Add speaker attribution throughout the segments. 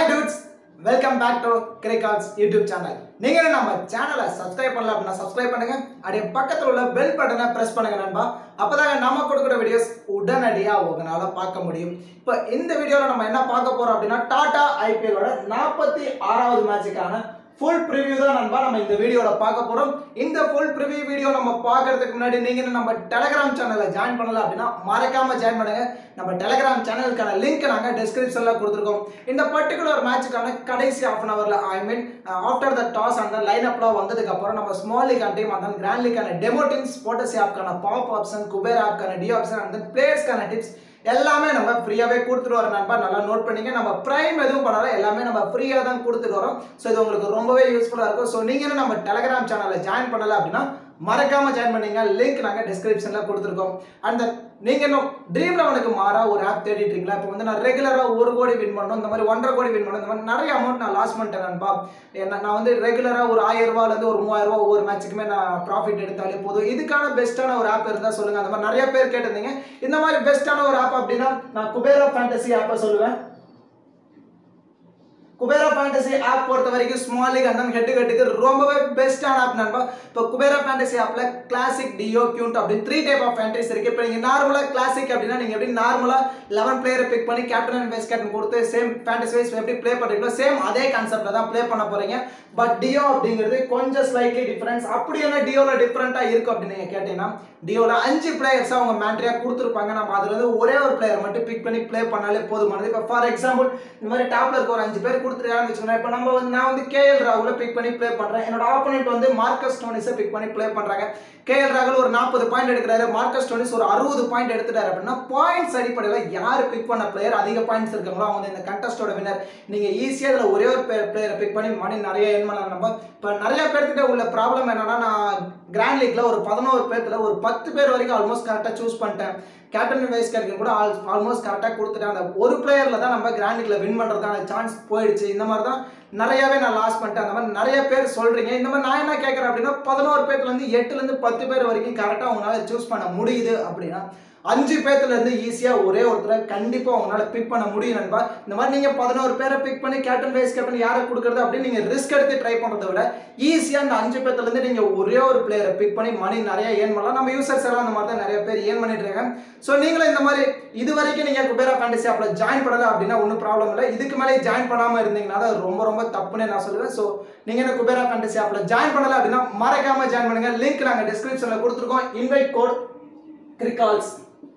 Speaker 1: hi dudes welcome back to Cricalls YouTube channel நீங்க நம்ம சேனலை சப்ஸ்கிரைப் பண்ணல அப்படின்னா சப்ஸ்கிரைப் பண்ணுங்க அப்படியே பக்கத்துல உள்ள பெல் பட்டனை பிரஸ் பண்ணுங்க நண்பா அப்பதான் நம்ம கொடுக்குற வீடியோஸ் உடனடியா உங்களால பார்க்க முடியும் இப்போ இந்த வீடியோல நம்ம என்ன பார்க்க போறோம் அப்படின்னா டாடா ஐபிஎலோட நாற்பத்தி ஆறாவது மேட்சுக்கான ஃபுல் ப்ரிவ்யூ தான் நண்பா நம்ம இந்த வீடியோல பார்க்க போறோம் இந்த ஃபுல் ப்ரிவ்யூ வீடியோ நம்ம பார்க்கறதுக்கு முன்னாடி நீங்க இன்னும் நம்ம டெலிகிராம் சேனல்ல ஜாயின் பண்ணல அப்படின்னா மறக்காம ஜாயின் பண்ணுங்க நம்ம டெலிகிராம் சேனலுக்கான லிங்க் நாங்க டிஸ்கிரிப்ஷன்ல கொடுத்துருக்கோம் இந்த பர்டிகுலர் மேட்சுக்கான கடைசி ஆஃப் அன் அவர்ல I mean after the toss அந்த லைன் அப்ல வந்ததுக்கு அப்புறம் நம்ம ஸ்மால் லீக் டீம் அந்த கிராண்ட் லீக்கான டெமோ டீம்ஸ் போட்டஸ் ஆப்க்கான பாப் ஆப்ஷன் குபேர் ஆப்க்கான டி ஆப்ஷன் அந்த பிளேயர்ஸ்க்கான டிப்ஸ் எல்லாமே நம்ம ஃப்ரீயாகவே கொடுத்துட்டு வரோம் நண்பா நல்லா நோட் பண்ணிங்க நம்ம ப்ரைம் எதுவும் பண்ணாலும் எல்லாமே நம்ம ஃப்ரீயாக தான் கொடுத்துட்டு வரோம் ஸோ இது உங்களுக்கு ரொம்பவே யூஸ்ஃபுல்லாக இருக்கும் ஸோ நீங்கள் நம்ம டெலகிராம் சேனலில் ஜாயின் பண்ணல அப்படின்னா மறக்காம ஜாயின் பண்ணீங்க லிங்க் நாங்கள் டிஸ்கிரிப்ஷனில் கொடுத்துருக்கோம் அந்த நீங்கள் இன்னும் ட்ரீம் லெவனுக்கு மாறா ஒரு ஆப் தேடிட்டு இருக்கீங்களா இப்போ வந்து நான் ரெகுலராக ஒரு கோடி வின் பண்ணணும் இந்த மாதிரி ஒன்றரை கோடி வின் பண்ணணும் இந்த மாதிரி நிறைய அமௌண்ட் நான் லாஸ் பண்ணிட்டேன் நண்பா என்ன நான் வந்து ரெகுலராக ஒரு ஆயிரம் ரூபாயிலேருந்து ஒரு மூவாயிரம் ரூபா ஒவ்வொரு மேட்ச்சுக்குமே நான் ப்ராஃபிட் எடுத்தாலே போதும் இதுக்கான பெஸ்ட்டான ஒரு ஆப் இருந்தால் சொல்லுங்கள் அந்த மாதிரி நிறைய பேர் கேட்டிருந்தீங்க இந்த மாதிரி பெஸ்ட்டான ஒரு ஆப் அப்படின்னா நான் குபேரா ஃபேண்டசி ஆப்பை சொல்லுவேன் குபேரா ஃபேண்டசி ஆப் பொறுத்த வரைக்கும் ஸ்மால் லீக் அந்த ஹெட் ஹெட்டுக்கு ரொம்பவே பெஸ்ட்டான ஆப் நண்பா இப்போ குபேரா ஃபேண்டசி ஆப்பில் கிளாசிக் டியோ கியூண்ட் அப்படி த்ரீ டைப் ஆஃப் ஃபேண்டரிஸ் இருக்குது இப்போ நீங்கள் நார்மலாக கிளாசிக் அப்படின்னா நீங்கள் எப்படி நார்மலாக லெவன் பிளேயரை பிக் பண்ணி கேப்டன் அண்ட் வைஸ் கேப்டன் கொடுத்து சேம் ஃபேண்டசி வைஸ் எப்படி ப்ளே பண்ணுறீங்களோ சேம் அதே கான்செப்டில் தான் ப்ளே பண்ண போகிறீங்க பட் டியோ அப்படிங்கிறது கொஞ்சம் ஸ்லைட்லி டிஃப்ரென்ஸ் அப்படி என்ன டியோவில் டிஃப்ரெண்ட்டாக இருக்கும் அப்படின்னு நீங்கள் கேட்டீங்கன்னா டியோவில் அஞ்சு பிளேயர்ஸ் அவங்க மேண்ட்ரியாக கொடுத்துருப்பாங்க நம்ம அதில் வந்து ஒரே ஒரு பிளேயர் மட்டும் பிக் பண்ணி ப்ளே பண்ணாலே போதுமானது இப்போ ஃபார் எக்ஸாம்பிள் இந்த மாதிரி டாப்ல இருக்க ஒரு அஞ்சு பேர் கொடுத்துருக்காங்கன்னு வச்சுக்கோங்க இப்போ நம்ம வந்து நான் வந்து கேஎல் ராகுல பிக் பண்ணி ப்ளே பண்ணுறேன் என்னோட ஆப்போனண்ட் வந்து மார்க்கஸ் டோனிஸை பிக் பண்ணி ப்ளே பண்ணுறாங்க கேஎல் ராகுல் ஒரு நாற்பது பாயிண்ட் எடுக்கிறாரு மார்க்கஸ் டோனிஸ் ஒரு அறுபது பாயிண்ட் எடுத்துட்டாரு அப்படின்னா பாயிண்ட்ஸ் அடிப்படையில் யார் பிக் பண்ண பிளேயர் அதிக பாயிண்ட்ஸ் இருக்காங்களோ அவங்க இந்த கண்டஸ்டோட வினர் நீங்கள் ஈஸியாக இதில் ஒரே ஒரு பிளேயரை பிக் பண்ணி மணி நிறைய என் பண்ணலாம் நம்ம இப்போ நிறைய பேர்கிட்ட உள்ள ப்ராப்ளம் என்னன்னா நான் கிராண்ட் லீக்ல ஒரு பதினோரு பேர்த்துல ஒரு பத்து பேர் வரைக்கும் ஆல்மோஸ்ட் கரெக்டாக சூஸ் பண்ணிட்டேன் கேப்டன் வைஸ் கேப்டன் கூட ஆல் ஆல்மோஸ்ட் கரெக்டாக கொடுத்துட்டேன் அந்த ஒரு பிளேயரில் தான் நம்ம கிராண்ட் லீக்ல வின் பண்ணுறதுக்கான சான்ஸ் போயிடுச்சு இந்த மாதிரி தான் நிறையவே நான் லாஸ் பண்ணிட்டேன் அந்த மாதிரி நிறைய பேர் சொல்கிறீங்க இந்த மாதிரி நான் என்ன கேட்குறேன் அப்படின்னா பதினோரு பேர்த்துலேருந்து எட்டுலேருந்து பத்து பேர் வரைக்கும் கரெக்டாக உங்களால் சூஸ் பண்ண முடியுது அப்படின்னா அஞ்சு பேர்த்துல இருந்து ஈஸியாக ஒரே ஒருத்தரை கண்டிப்பாக உங்களால் பிக் பண்ண முடியும் நண்பா இந்த மாதிரி நீங்கள் பதினோரு பேரை பிக் பண்ணி கேப்டன் வைஸ் கேப்டன் யாரை கொடுக்குறது அப்படின்னு நீங்கள் ரிஸ்க் எடுத்து ட்ரை பண்ணுறதை விட ஈஸியாக அந்த அஞ்சு பேர்த்துல இருந்து நீங்கள் ஒரே ஒரு பிளேயரை பிக் பண்ணி மணி நிறைய ஏர்ன் பண்ணலாம் நம்ம யூசர்ஸ் எல்லாம் அந்த மாதிரி தான் நிறைய பேர் ஏர்ன் பண்ணிட்டு இருக்காங்க ஸோ நீங்களும் இந்த மாதிரி இது வரைக்கும் நீங்கள் குபேரா ஃபேண்டசி ஆப்பில் ஜாயின் பண்ணல அப்படின்னா ஒன்றும் ப்ராப்ளம் இல்லை இதுக்கு மேலே ஜாயின் பண்ணாமல் இருந்தீங்கன்னா அது ரொம்ப ரொம்ப தப்புன்னு நான் சொல்லுவேன் ஸோ நீங்கள் என்ன குபேரா ஃபேண்டசி ஆப்பில் ஜாயின் பண்ணல அப்படின்னா மறக்காம ஜாயின் பண்ணுங்க லிங்க் நாங்கள் டிஸ்கிரிப்ஷனில் கொடுத்துருக்கோம் இன்வைட் கோட் கிரிகால்ஸ்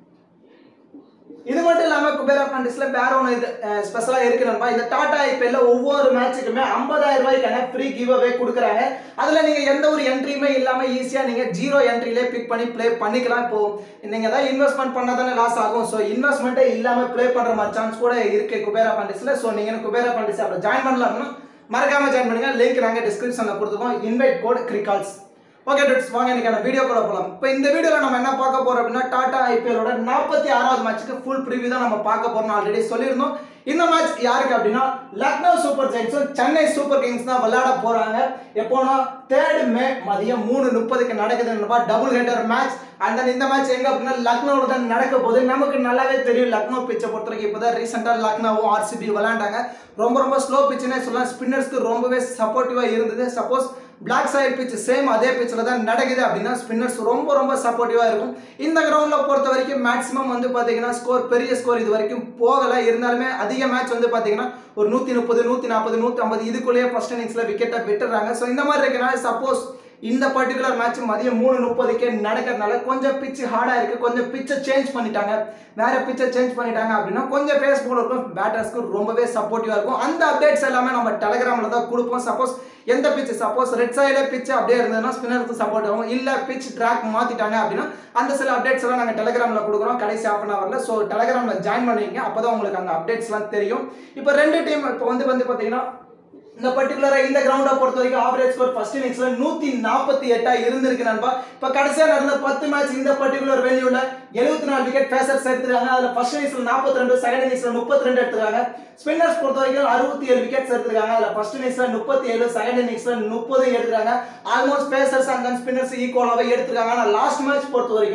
Speaker 1: இது மட்டும் இல்லாமல் குபேரா ஃபேண்டஸில் வேற ஒன்று இது ஸ்பெஷலாக இருக்கு நண்பா இந்த டாடா ஐபிஎல்ல ஒவ்வொரு மேட்சுக்குமே ஐம்பதாயிரம் ரூபாய்க்கான ஃப்ரீ கிவ் அவே கொடுக்குறாங்க அதில் நீங்கள் எந்த ஒரு என்ட்ரியுமே இல்லாமல் ஈஸியாக நீங்கள் ஜீரோ என்ட்ரிலே பிக் பண்ணி ப்ளே பண்ணிக்கலாம் இப்போ நீங்கள் தான் இன்வெஸ்ட்மெண்ட் பண்ணால் தானே லாஸ் ஆகும் ஸோ இன்வெஸ்ட்மெண்ட்டே இல்லாமல் ப்ளே பண்ணுற மாதிரி சான்ஸ் கூட இருக்கு குபேரா ஃபேண்டஸில் ஸோ நீங்கள் குபேரா ஃபேண்டஸ் அப்போ ஜாயின் பண்ணலாம்னா மறக்காம ஜாயின் பண்ணுங்க லிங்க் நாங்கள் டிஸ்கிரிப்ஷனில் கொடுத்துருக்கோம் இன்வைட் கோட் கிரிகால்ஸ் ஓகே டூட்ஸ் வாங்க இன்னைக்கான வீடியோ கூட போகலாம் இப்போ இந்த வீடியோவில் நம்ம என்ன பார்க்க போறோம் அப்படின்னா டாடா ஐபிஎலோட நாற்பத்தி ஆறாவது மேட்ச்சுக்கு ஃபுல் ப்ரிவியூ தான் நம்ம பார்க்க போறோம் ஆல்ரெடி சொல்லியிருந்தோம் இந்த மேட்ச் யாருக்கு அப்படின்னா லக்னோ சூப்பர் ஜெயின்ஸும் சென்னை சூப்பர் கிங்ஸ் தான் விளையாட போறாங்க எப்போனா தேர்ட் மே மதியம் மூணு முப்பதுக்கு நடக்குதுன்னு double header match and then இந்த மேட்ச் எங்க அப்படின்னா லக்னோவில் தான் நடக்க போகுது நமக்கு நல்லாவே தெரியும் லக்னோ பிச்சை பொறுத்த வரைக்கும் இப்போ தான் ரீசெண்டாக லக்னோவும் ஆர்சிபி விளையாண்டாங்க ரொம்ப ரொம்ப ஸ்லோ பிச்சுன்னே சொல்லலாம் ஸ்பின்னர்ஸ்க்கு ரொம்பவே சப்போர்ட்டிவாக இருந்தது suppose black side pitch same அதே பிச்சில் தான் நடக்குது அப்படின்னா ஸ்பின்னர்ஸ் ரொம்ப ரொம்ப சப்போர்ட்டிவாக இருக்கும் இந்த கிரவுண்டில் பொறுத்த வரைக்கும் மேக்ஸிமம் வந்து பார்த்தீங்கன்னா ஸ்கோர் பெரிய ஸ்கோர் இது வரைக்கும் போகலை இருந்தாலுமே அதிக மேட்ச் வந்து பார்த்தீங்கன்னா ஒரு நூற்றி முப்பது நூற்றி நாற்பது நூற்றி ஐம்பது இதுக்குள்ளேயே ஃபர்ஸ்ட் இன்னிங்ஸில் விக்கெட்டை விட்டுறாங்க ஸோ இந்த மாதிரி இருக்கனால சப்போஸ் இந்த பர்டிகுலர் மேட்ச் மதியம் மூணு முப்பதுக்கே நடக்கிறதுனால கொஞ்சம் பிச்சு ஹார்டாக இருக்குது கொஞ்சம் பிச்சை சேஞ்ச் பண்ணிட்டாங்க வேற பிச்சை சேஞ்ச் பண்ணிட்டாங்க அப்படின்னா கொஞ்சம் ஃபேஸ் போலருக்கும் பேட்டர்ஸ்க்கு ரொம்பவே சப்போர்ட்டிவாக இருக்கும் அந்த அப்டேட்ஸ் எல்லாமே நம்ம டெலிகிராமில் தான் கொடுப்போம் சப்போஸ் எந்த பிச்சு சப்போஸ் ரெட் சைடில் பிச்சு அப்படியே இருந்ததுன்னா ஸ்பின்னருக்கு சப்போர்ட் ஆகும் இல்லை பிச் ட்ராக் மாற்றிட்டாங்க அப்படின்னா அந்த சில அப்டேட்ஸ் எல்லாம் நாங்கள் டெலிகிராமில் கொடுக்குறோம் கடைசி ஆஃப் அன் ஹவரில் ஸோ டெலிகிராமில் ஜாயின் பண்ணுவீங்க அப்போ தான் உங்களுக்கு அந்த அப்டேட்ஸ்லாம் தெரியும் இப்போ ரெண்டு டீம் இப்போ வந்து வந்து பார்த்தீங்கன்னா இந்த பர்டிகுலராக இந்த கிரவுண்டை பொறுத்த வரைக்கும் ஆவரேஜ் ஸ்கோர் ஃபர்ஸ்ட் இன்னிங்ஸ்ல நூத்தி நாற்பத்தி எட்டா இருந்திருக்கு நண்பா இப்போ கடைசியா நடந்த பத்து மேட்ச் இந்த பர்டிகுலர் வென்யூல எழுபத்தி நாலு விக்கெட் பேசர்ஸ் எடுத்துருக்காங்க அதுல ஃபர்ஸ்ட் இன்னிங்ஸ்ல நாற்பத்தி ரெண்டு செகண்ட் இன்னிங்ஸ்ல முப்பத்தி ரெண்டு எடுத்துருக்காங்க ஸ்பின்னர்ஸ் பொறுத்த வரைக்கும் அறுபத்தி ஏழு விக்கெட்ஸ் எடுத்துருக்காங்க அதுல ஃபர்ஸ்ட் இன்னிங்ஸ்ல முப்பத்தி ஏழு செகண்ட் இன்னிங்ஸ்ல முப்பது எடுத்துருக்காங்க ஆல்மோஸ்ட் பேசர்ஸ் அண்ட் ஸ்பின்னர்ஸ் ஈக்குவலாகவே எடுத்துருக்காங்க ஆனால் லாஸ்ட் மேட்ச் பொறுத்த வரைக்கும்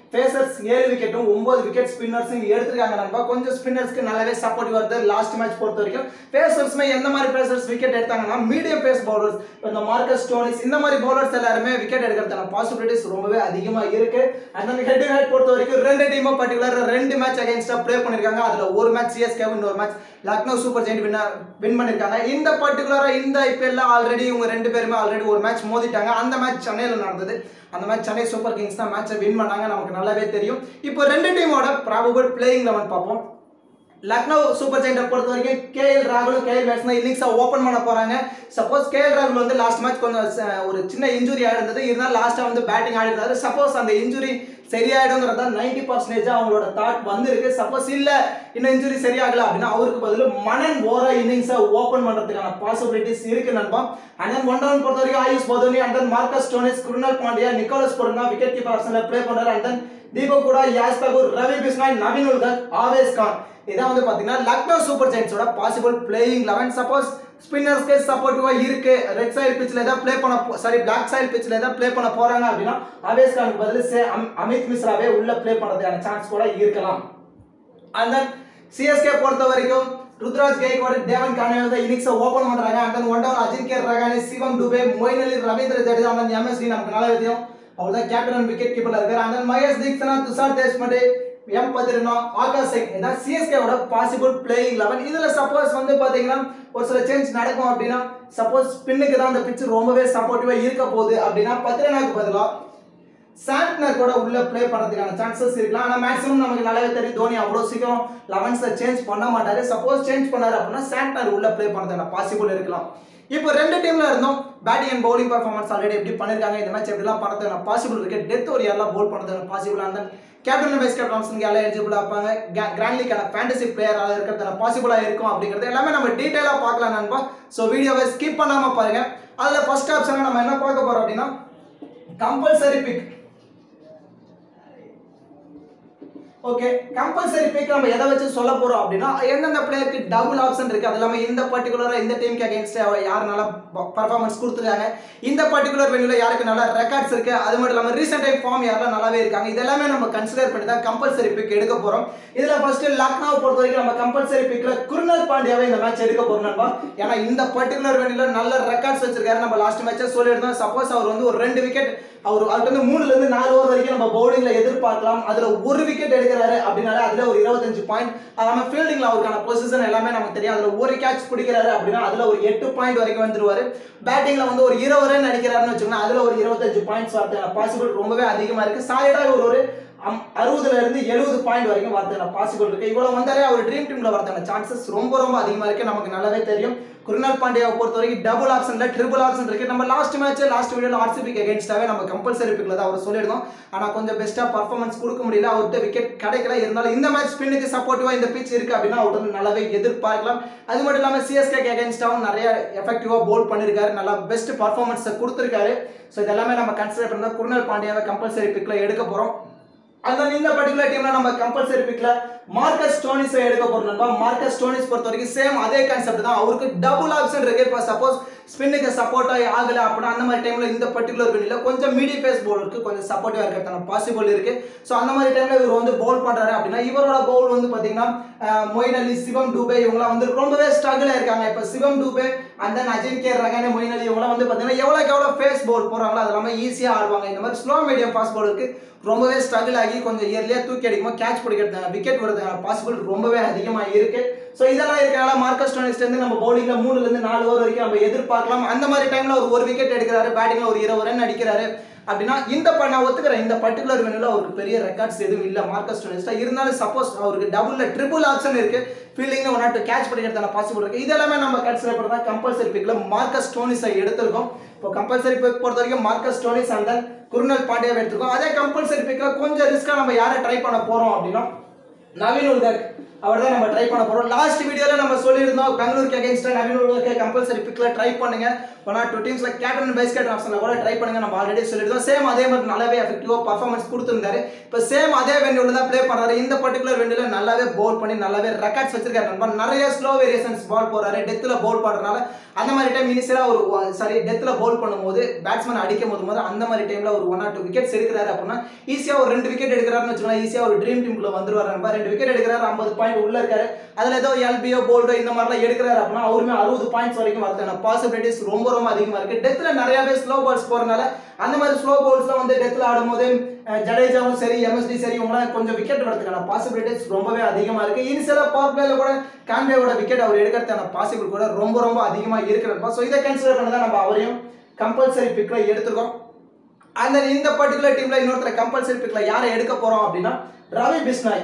Speaker 1: பேசர்ஸ் ஏழு விக்கெட்டும் ஒன்பது விக்கெட் ஸ்பின்னர்ஸும் எடுத்திருக்காங்க நண்பா கொஞ்சம் ஸ்பின்னர்ஸ்க்கு நல்லாவே சப்போர்ட் வருது லாஸ்ட் மேட்ச் பொறுத்த வரைக்கும் பேசர்ஸ்மே எந்த மாதிரி பேசர்ஸ் விக்கெட் எடுத்தாங்கன்னா மீடியம் பேஸ் பவுலர்ஸ் இந்த மார்க்கஸ் ஸ்டோனிஸ் இந்த மாதிரி பவுலர்ஸ் எல்லாருமே விக்கெட் எடுக்கிறதுக்கான பாசிபிலிட்டிஸ் ரொம்பவே அதிகமாக இருக்கு அண்ட் அந்த ஹெட் ஹெட் பொறுத்த வரைக்கும் ரெண்டு டீமும் பர்டிகுலர் ரெண்டு மேட்ச் அகைன்ஸ்டா ப்ளே பண்ணிருக்காங்க அதுல ஒரு மேட்ச் சிஎஸ்கே இன்னொரு match Lucknow Super Giant win win பண்ணிருக்காங்க இந்த பர்டிகுலரா இந்த ஐபிஎல்ல ஆல்ரெடி இவங்க ரெண்டு பேருமே ஆல்ரெடி ஒரு மேட்ச் மோதிட்டாங்க அந்த மேட்ச் சென்னையில் நடந்தது அந்த மேட்ச் சென்னை சூப்பர் கிங்ஸ் தான் மேட்சை வின் பண்ணாங்க நமக்கு நல்லாவே தெரியும் இப்போ ரெண்டு டீமோட ப்ராபபிள் பிளேயிங் லெவன் பார்ப்போம் லக்னோ சூப்பர் ஜெயிண்டை பொறுத்த வரைக்கும் கேஎல் ராகுலும் கேஎல் பேட்ஸ்மேன் இன்னிங்ஸை ஓப்பன் பண்ண போறாங்க சப்போஸ் கேஎல் ராகுல் வந்து லாஸ்ட் மேட்ச் கொஞ்சம் ச- ஒரு சின்ன இன்ஜுரி ஆயிருந்தது இருந்தாலும் லாஸ்ட்டாக வந்து பேட்டிங் ஆடிருந்தாரு சப்போஸ் அந்த இன்ஜுரி சரியாயிடுங்கிறதா நைன்டி பர்சன்டேஜ் அவங்களோட தாட் வந்திருக்கு சப்போஸ் இல்ல இன்னும் இன்ஜுரி சரியாகல அப்படின்னா அவருக்கு பதில் மனன் ஓரா இன்னிங்ஸை ஓப்பன் பண்றதுக்கான பாசிபிலிட்டிஸ் இருக்கு நண்பா அண்ட் தென் ஒன் டவுன் பொறுத்த வரைக்கும் Ayush Badoni and then Marcus Stoinis Krunal Pandya Nicholas பொருந்தா விக்கெட் கீப்பர் ஆப்ஷன்ல ப்ளே பண்றாரு அண்ட் தென் தீபக் கூட யாஸ் தகூர் ரவி பிஸ்னாய் நவீன் உல்கர் ஆவேஸ் கான் இதான் வந்து பாத்தீங்கன்னா Lucknow Super ஜெயின்ஸோட possible playing eleven suppose ஸ்பின்னர்ஸ்க்கு சப்போர்ட்டிவா இருக்கு ரெட் சைடு பிச்சில் ஏதாவது ப்ளே பண்ண சாரி பிளாக் சைடு பிச்சில் ஏதாவது ப்ளே பண்ண போறாங்க அப்படின்னா அவேஸ் கானுக்கு பதில் சே அம்- அமித் மிஸ்ராவே உள்ள ப்ளே பண்றதுக்கான சான்ஸ் கூட இருக்கலாம் அண்ட் தென் சிஎஸ்கே பொறுத்த வரைக்கும் ருத்ராஜ் கெய்க்வாட் தேவன் கானே வந்து இன்னிங்ஸை ஓப்பன் பண்றாங்க and then one down Ajinkya Rahane Shivam Dube Moeen Ali Ravindra Jadeja and MSD நமக்கு நல்லா தெரியும் அவர் தான் கேப்டன் அண்ட் விக்கெட் கீப்பர்ல இருக்காரு and then Maheesh Theekshana Tushar Deshpande M Pathirana Akash Singh இதான் சிஎஸ்கேவோட பாசிபிள் பிளேயிங் லெவன் இதுல சப்போஸ் வந்து பாத்தீங்கன்னா ஒரு சில சேஞ்ச் நடக்கும் அப்படின்னா சப்போஸ் பின்னுக்கு தான் அந்த பிச்சு ரொம்பவே சப்போர்ட்டிவா இருக்க போகுது அப்படின்னா பத்ரனாக்கு பதிலா சாண்ட்னர் கூட உள்ள ப்ளே பண்றதுக்கான சான்சஸ் இருக்கலாம் ஆனா மேக்ஸிமம் நமக்கு நல்லாவே தெரியும் தோனி அவ்வளோ சீக்கிரம் லெவன்ஸை சேஞ்ச் பண்ண மாட்டாரு சப்போஸ் சேஞ்ச் பண்ணாரு அப்படின்னா சாண்ட்னர் உள்ள ப்ளே பண்றதுக்கான பாசிபிள் இருக்கலாம் இப்போ ரெண்டு டீம்ல இருந்தோம் batting and bowling performance already எப்படி பண்ணிருக்காங்க இந்த மேட்ச் எப்படிலாம் பண்ணுறதுக்கான பாசிபிள் இருக்கு டெத் ஒரு யாரெல்லாம் போல் பண்ணுறதுக்கான பாசிபிள் அந்த கேப்டன் வைஸ் கேப்டன் ஆப்ஷனுக்கு எல்லாம் எலிஜிபிளாக இருப்பாங்க கிராண்ட் லீக்கான ஃபேண்டசி பிளேயராக இருக்கிறதுல பாசிபிளாக இருக்கும் அப்படிங்கிறது எல்லாமே நம்ம டீட்டெயிலாக பார்க்கலாம் நண்பா ஸோ வீடியோவை ஸ்கிப் பண்ணாமல் பாருங்க அதில் ஃபர்ஸ்ட் ஆப்ஷனை நம்ம என்ன பார்க்க போறோம் அப்படின்னா compulsory pick okay compulsory pick நம்ம எதை வச்சு சொல்ல போறோம் அப்படின்னா எந்தெந்த பிளேயருக்கு டபுள் ஆப்ஷன் இருக்கு அது இல்லாம இந்த பர்டிகுலரா இந்த டீமுக்கு அகைன்ஸ்ட் யார் நல்லா பர்ஃபார்மன்ஸ் கொடுத்துருக்காங்க இந்த பர்டிகுலர் வென்யூல யாருக்கு நல்ல ரெக்கார்ட்ஸ் இருக்கு அது மட்டும் இல்லாம ரீசெண்ட் டைம் ஃபார்ம் யாரெல்லாம் நல்லாவே இருக்காங்க இதெல்லாமே நம்ம கன்சிடர் பண்ணி தான் கம்பல்சரி பிக் எடுக்க போறோம் இதுல ஃபர்ஸ்ட் லக்னோ பொறுத்த வரைக்கும் நம்ம கம்பல்சரி பிக்ல குருணல் பாண்டியாவை இந்த மேட்ச் எடுக்க போறோம் நண்பா ஏன்னா இந்த பர்டிகுலர் வென்யூல நல்ல ரெக்கார்ட்ஸ் வச்சிருக்காரு நம்ம லாஸ்ட் மேட்சே சொல்லியிருந்தோம் சப்போஸ் அவர் வந்து ஒரு ரெண்டு விக்கெட் அவர் அவர்கிட்ட வந்து மூணுல இருந்து நாலு ஓவர் வரைக்கும் நம்ம பவுலிங்ல எதிர்பார்க்கலாம் அதுல ஒரு விக்கெட் எடுக்கிறாரு அப்படின்னாலே அதுல ஒரு இருபத்தஞ்சு பாயிண்ட் நம்ம ஃபீல்டிங்ல அவருக்கான பொசிஷன் எல்லாமே நமக்கு தெரியும் அதுல ஒரு கேட்ச் பிடிக்கிறாரு அப்படின்னா அதுல ஒரு எட்டு பாயிண்ட் வரைக்கும் வந்துருவாரு பேட்டிங்ல வந்து ஒரு இருபது ரன் அடிக்கிறாருன்னு வச்சுக்கோங்க அதுல ஒரு இருபத்தஞ்சு பாயிண்ட்ஸ் வரதுக்கான பாசிபிள் ரொம்பவே அதிகமா இருக்கு சாலிடா ஒரு ஒரு அம்- அறுபதுல இருந்து எழுபது பாயிண்ட் வரைக்கும் வரதுக்கான பாசிபிள் இருக்கு இவ்வளவு வந்தாலே அவர் ட்ரீம் டீம்ல வரதுக்கான சான்சஸ் ரொம்ப ரொம்ப அதிகமா இருக்கு நமக்கு நல்லாவே தெரியும் குருநாள் பாண்டியாவை பொறுத்த வரைக்கும் டபுள் ஆப்ஷன்ல ட்ரிபிள் ஆப்ஷன் இருக்கு நம்ம லாஸ்ட் மேட்ச் லாஸ்ட் வீடியோல ஆர்சிபிக்கு அகேன்ஸ்டாவே நம்ம கம்பல்சரி பிக்ல தான் அவர் சொல்லியிருந்தோம் ஆனா கொஞ்சம் பெஸ்டா பர்ஃபார்மன்ஸ் கொடுக்க முடியல அவர்கிட்ட விக்கெட் கிடைக்கல இருந்தாலும் இந்த மேட்ச் ஸ்பின்னுக்கு சப்போர்ட்டிவா இந்த பிச் இருக்கு அப்படின்னா அவர்கிட்ட வந்து நல்லாவே எதிர்பார்க்கலாம் அது மட்டும் இல்லாம சிஎஸ்கே அகேன்ஸ்டாவும் நிறைய எஃபெக்டிவா போல் பண்ணிருக்காரு நல்லா பெஸ்ட் பர்ஃபார்மன்ஸை கொடுத்துருக்காரு ஸோ இதெல்லாமே நம்ம கன்சிடர் பண்ணா குருநாள் பாண்டியாவை கம்பல்சரி பிக்ல எடுக்க போறோம் அந்த இந்த பர்டிகுலர் டீம்ல நம்ம கம்பல்சரி பிக்ல மார்க்கஸ் ஸ்டோனிஸ் எடுக்க போறோம் நண்பா மார்க்கஸ் ஸ்டோனிஸ் பொறுத்த வரைக்கும் சேம் அதே கான்செப்ட் தான் அவருக்கு டபுள் ஆப்ஷன் இருக்கு இப்போ சப்போஸ் ஸ்பின்னுக்கு சப்போர்ட் ஆகல அப்படின்னா அந்த மாதிரி டைம்ல இந்த பர்டிகுலர் வெளியில கொஞ்சம் மீடியம் பேஸ் பவுலருக்கு கொஞ்சம் சப்போர்ட்டிவா இருக்கிறதான பாசிபிள் இருக்கு ஸோ அந்த மாதிரி டைம்ல இவர் வந்து பவுல் பண்றாரு அப்படின்னா இவரோட பவுல் வந்து பாத்தீங்கன்னா அஹ், மொயின் அலி சிவம் டூபே இவங்கலாம் வந்து ரொம்பவே ஸ்ட்ரகிள் இருக்காங்க இப்போ Shivam Dube and then Ajinkya Rahane Moeen Ali இவங்கலாம் வந்து பாத்தீங்கன்னா எவ்வளோக்கு எவ்வளோ ஃபேஸ் பவுல் போறாங்களோ அது இல்லாமல் ஈஸியாக ஆடுவாங்க இந்த மாதிரி ஸ்லோ மீடியம் ஃபாஸ்ட் பவுலருக்கு ரொம்பவே ஸ்ட்ரகிள் ஆகி கொஞ்சம் இயர்லியாக தூக்கி அடிக்கும்போது கேட்ச் பிடிக்கிறது விக்கெட் வரதுக்கான பாசிபிள் ரொம்பவே அதிகமாக இருக்கு ஸோ இதெல்லாம் இருக்கனால மார்க்கஸ் டோனிஸ்ட் இருந்து நம்ம பவுலிங்ல மூணுல இருந்து நாலு ஓவர் வரைக்கும் நம்ம எதிர்பார்க்கலாம் அந்த மாதிரி டைம்ல ஒரு ஒரு விக்கெட் எடுக்கிறாரு பேட்டிங்ல ஒரு இருபது ரன் அடிக்கிறாரு அப்படின்னா இந்த ப- நான் ஒத்துக்கிறேன் இந்த பர்டிகுலர் வெனியூல அவருக்கு பெரிய ரெக்கார்ட்ஸ் எதுவும் இல்லை மார்க்கஸ் டோனிஸ்டா இருந்தாலும் சப்போஸ் அவருக்கு டபுள்ல ட்ரிபிள் ஆப்ஷன் இருக்கு ஃபீல்டிங்ல ஒன் நாட் கேட்ச் பிடிக்கிறதான பாசிபிள் இருக்கு இதெல்லாமே நம்ம கன்சிடர் பண்ணா கம்பல்சரி பிக்ல மார்க்கஸ் டோனிஸை எடுத்திருக்கோம் இப்போ கம்பல்சரி பிக் பொறுத்த வரைக்கும் Marcus Stoinis and then Krunal பாண்டியாவை எடுத்திருக்கோம் அதே கம்பல்சரி பிக்ல கொஞ்சம் ரிஸ்கா நம்ம யாரை ட்ரை பண்ண போறோம் அப்படின்னா நவீன் உல்கர் அவர் தான் நம்ம ட்ரை பண்ண போறோம் லாஸ்ட் வீடியோல நம்ம சொல்லியிருந்தோம் பெங்களூருக்கு அகைன்ஸ்டா நவீன் உலக கம்பல்சரி பிக்ல ட்ரை பண்ணுங்க ஒன் ஆர் டூ டீம்ஸ்ல கேப்டன் வைஸ் கேப்டன் ஆப்ஷன்ல கூட ட்ரை பண்ணுங்க நம்ம ஆல்ரெடி சொல்லியிருந்தோம் சேம் அதே மாதிரி நல்லாவே எஃபெக்டிவா பர்ஃபார்மன்ஸ் கொடுத்திருந்தாரு இப்போ சேம் அதே வென்யூல தான் ப்ளே பண்றாரு இந்த பர்டிகுலர் வென்யூல நல்லாவே பவுல் பண்ணி நல்லாவே ரெக்கார்ட்ஸ் வச்சிருக்காரு நண்பா நிறைய ஸ்லோ வேரியேஷன்ஸ் பால் போறாரு டெத்ல பவுல் பண்றதுனால அந்த மாதிரி டைம் இனிஷியலா ஒரு சாரி டெத்ல பவுல் பண்ணும்போது பேட்ஸ்மேன் அடிக்கும் போது போது அந்த மாதிரி டைம்ல ஒரு ஒன் ஆர் டூ விக்கெட்ஸ் எடுக்கிறாரு அப்படின்னா ஈஸியா ஒரு ரெண்டு விக்கெட் எடுக்கிறாருன்னு வச்சுக்கோங்களேன் ஈஸியா ஒரு ட்ரீம் டீம்குள்ள வந்துருவாரு நண்பா ரெண்டு விக்கெட் எடுக்கிறாரு ஐம்பது பாயிண்ட் உள்ள இருக்காரு அதுல ஏதோ எல்பியோ போல்டோ இந்த மாதிரிலாம் எடுக்கிறாரு அப்படின்னா அவருமே அறுபது பாயிண்ட்ஸ் வரைக்கும் வரதுக்கான பாசிபிலிட்டிஸ் ரொம்ப ரொம்ப அதிகமா இருக்கு டெத்ல நிறையவே ஸ்லோ பால்ஸ் போறதுனால அந்த மாதிரி ஸ்லோ பால்ஸ்லாம் வந்து டெத்ல ஆடும்போது அஹ், ஜடேஜாவும் சரி எம்எஸ்டி சரி இவங்களாம் கொஞ்சம் விக்கெட் வரதுக்கான பாசிபிலிட்டிஸ் ரொம்பவே அதிகமா இருக்கு இனிஷியலா பவர் பிளேல கூட கான்வேவோட விக்கெட் அவர் எடுக்கிறதுக்கான பாசிபிள் கூட ரொம்ப ரொம்ப அதிகமா இருக்கிறப்பா ஸோ இதை கன்சிடர் பண்ணி தான் நம்ம அவரையும் கம்பல்சரி பிக்ல எடுத்துருக்கோம் அந்த இந்த பர்டிகுலர் டீம்ல இன்னொருத்தர் கம்பல்சரி பிக்ல யாரை எடுக்க போறோம் அப்படின்னா ரவி பிஸ்னாய்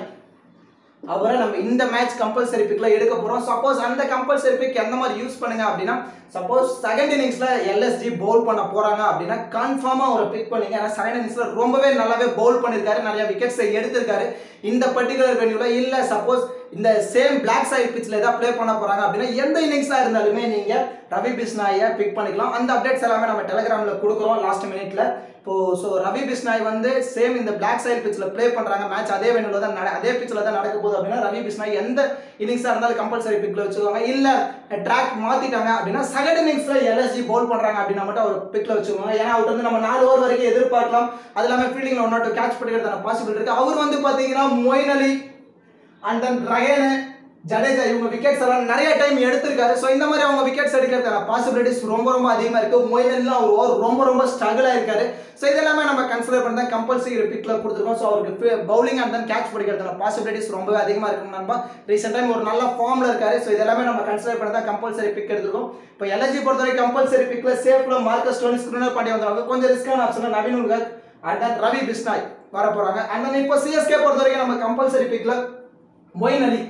Speaker 1: அவரை நம்ம இந்த மேட்ச் கம்பல்சரி பிக்ல எடுக்க போறோம் சப்போஸ் அந்த கம்பல்சரி பிக் எந்த மாதிரி யூஸ் பண்ணுங்க அப்படின்னா சப்போஸ் செகண்ட் இன்னிங்ஸ்ல எல்எஸ்ஜி பவுல் பண்ண போறாங்க அப்படின்னா கன்ஃபார்மா அவரை பிக் பண்ணுங்க ஏன்னா செகண்ட் இன்னிங்ஸ்ல ரொம்பவே நல்லாவே பவுல் பண்ணிருக்காரு நிறைய விக்கெட்ஸ் எடுத்திருக்காரு இந்த பர்டிகுலர் வென்யூல இல்ல சப்போஸ் இந்த சேம் பிளாக் சைட் பிட்ச்ல ஏதாவது ப்ளே பண்ண போறாங்க அப்படின்னா எந்த இன்னிங்ஸா இருந்தாலுமே நீங்க ரவி பிஸ்னாயை பிக் பண்ணிக்கலாம் அந்த அப்டேட்ஸ் எல்லாமே நம்ம டெலிகிராம்ல கொடுக்குறோம் லாஸ்ட் மினிட்ல இப்போ ஸோ ரவி பிஸ்னாய் வந்து சேம் இந்த பிளாக் சைட் பிட்ச்ல ப்ளே பண்றாங்க மேட்ச் அதே வென்யூல தான் நட- அதே பிட்ச்ல தான் நடக்க போகுது அப்படின்னா ரவி பிஸ்னாய் எந்த இன்னிங்ஸா இருந்தாலும் கம்பல்சரி பிக்ல வச்சுக்கோங்க இல்ல ட்ராக் மாத்திட்டாங்க அப்படின்னா செகண்ட் இன்னிங்ஸ்ல எல்எஸ்ஜி பவுல் பண்றாங்க அப்படின்னா மட்டும் அவர் பிக்ல வச்சுக்கோங்க ஏன்னா அவர் வந்து நம்ம நாலு ஓவர் வரைக்கும் எதிர்பார்க்கலாம் அது இல்லாமல் ஃபீல்டிங்ல ஒன் நாட் கேட்ச் பண்ணிக்கிறதான பாசிபிள் இருக்கு அவர் வந்து பாத்தீங்கன்னா மொயின் அலி அண்ட் தென் ரயனு ஜடேஜா இவங்க விக்கெட்ஸ் எல்லாம் நிறைய டைம் எடுத்திருக்காரு ஸோ இந்த மாதிரி அவங்க விக்கெட்ஸ் எடுக்கிறதுக்கான பாசிபிலிட்டிஸ் ரொம்ப ரொம்ப அதிகமாக இருக்கு மொயினல்லாம் அவர் ஓவர் ரொம்ப ரொம்ப ஸ்ட்ரகிள் ஆயிருக்காரு ஸோ இதெல்லாமே நம்ம கன்சிடர் பண்ணி தான் கம்பல்சரி பிக்ல கொடுத்துருக்கோம் ஸோ அவருக்கு பவுலிங் அண்ட் தென் கேட்ச் பிடிக்கிறதுக்கான பாசிபிலிட்டிஸ் ரொம்பவே அதிகமாக இருக்கும் நண்பா ரீசெண்ட் டைம் ஒரு நல்ல ஃபார்ம்ல இருக்காரு ஸோ இதெல்லாமே நம்ம கன்சிடர் பண்ணி தான் கம்பல்சரி பிக் எடுத்துருக்கோம் இப்போ எல்எஸ்ஜி பொறுத்தவரை கம்பல்சரி பிக்ல சேஃப்ல மார்க்கஸ் டோனிஸ் கிருணர் பாண்டியா வந்தாங்க கொஞ்சம் ரிஸ்கான option Naveen ul Haq and then Ravi Bishnoi வர போறாங்க அண்ட் தென் இப்போ சிஎஸ்கே பொறுத்த வரைக்கும் நம்ம கம்பல்சரி பிக்ல மொயின் அலி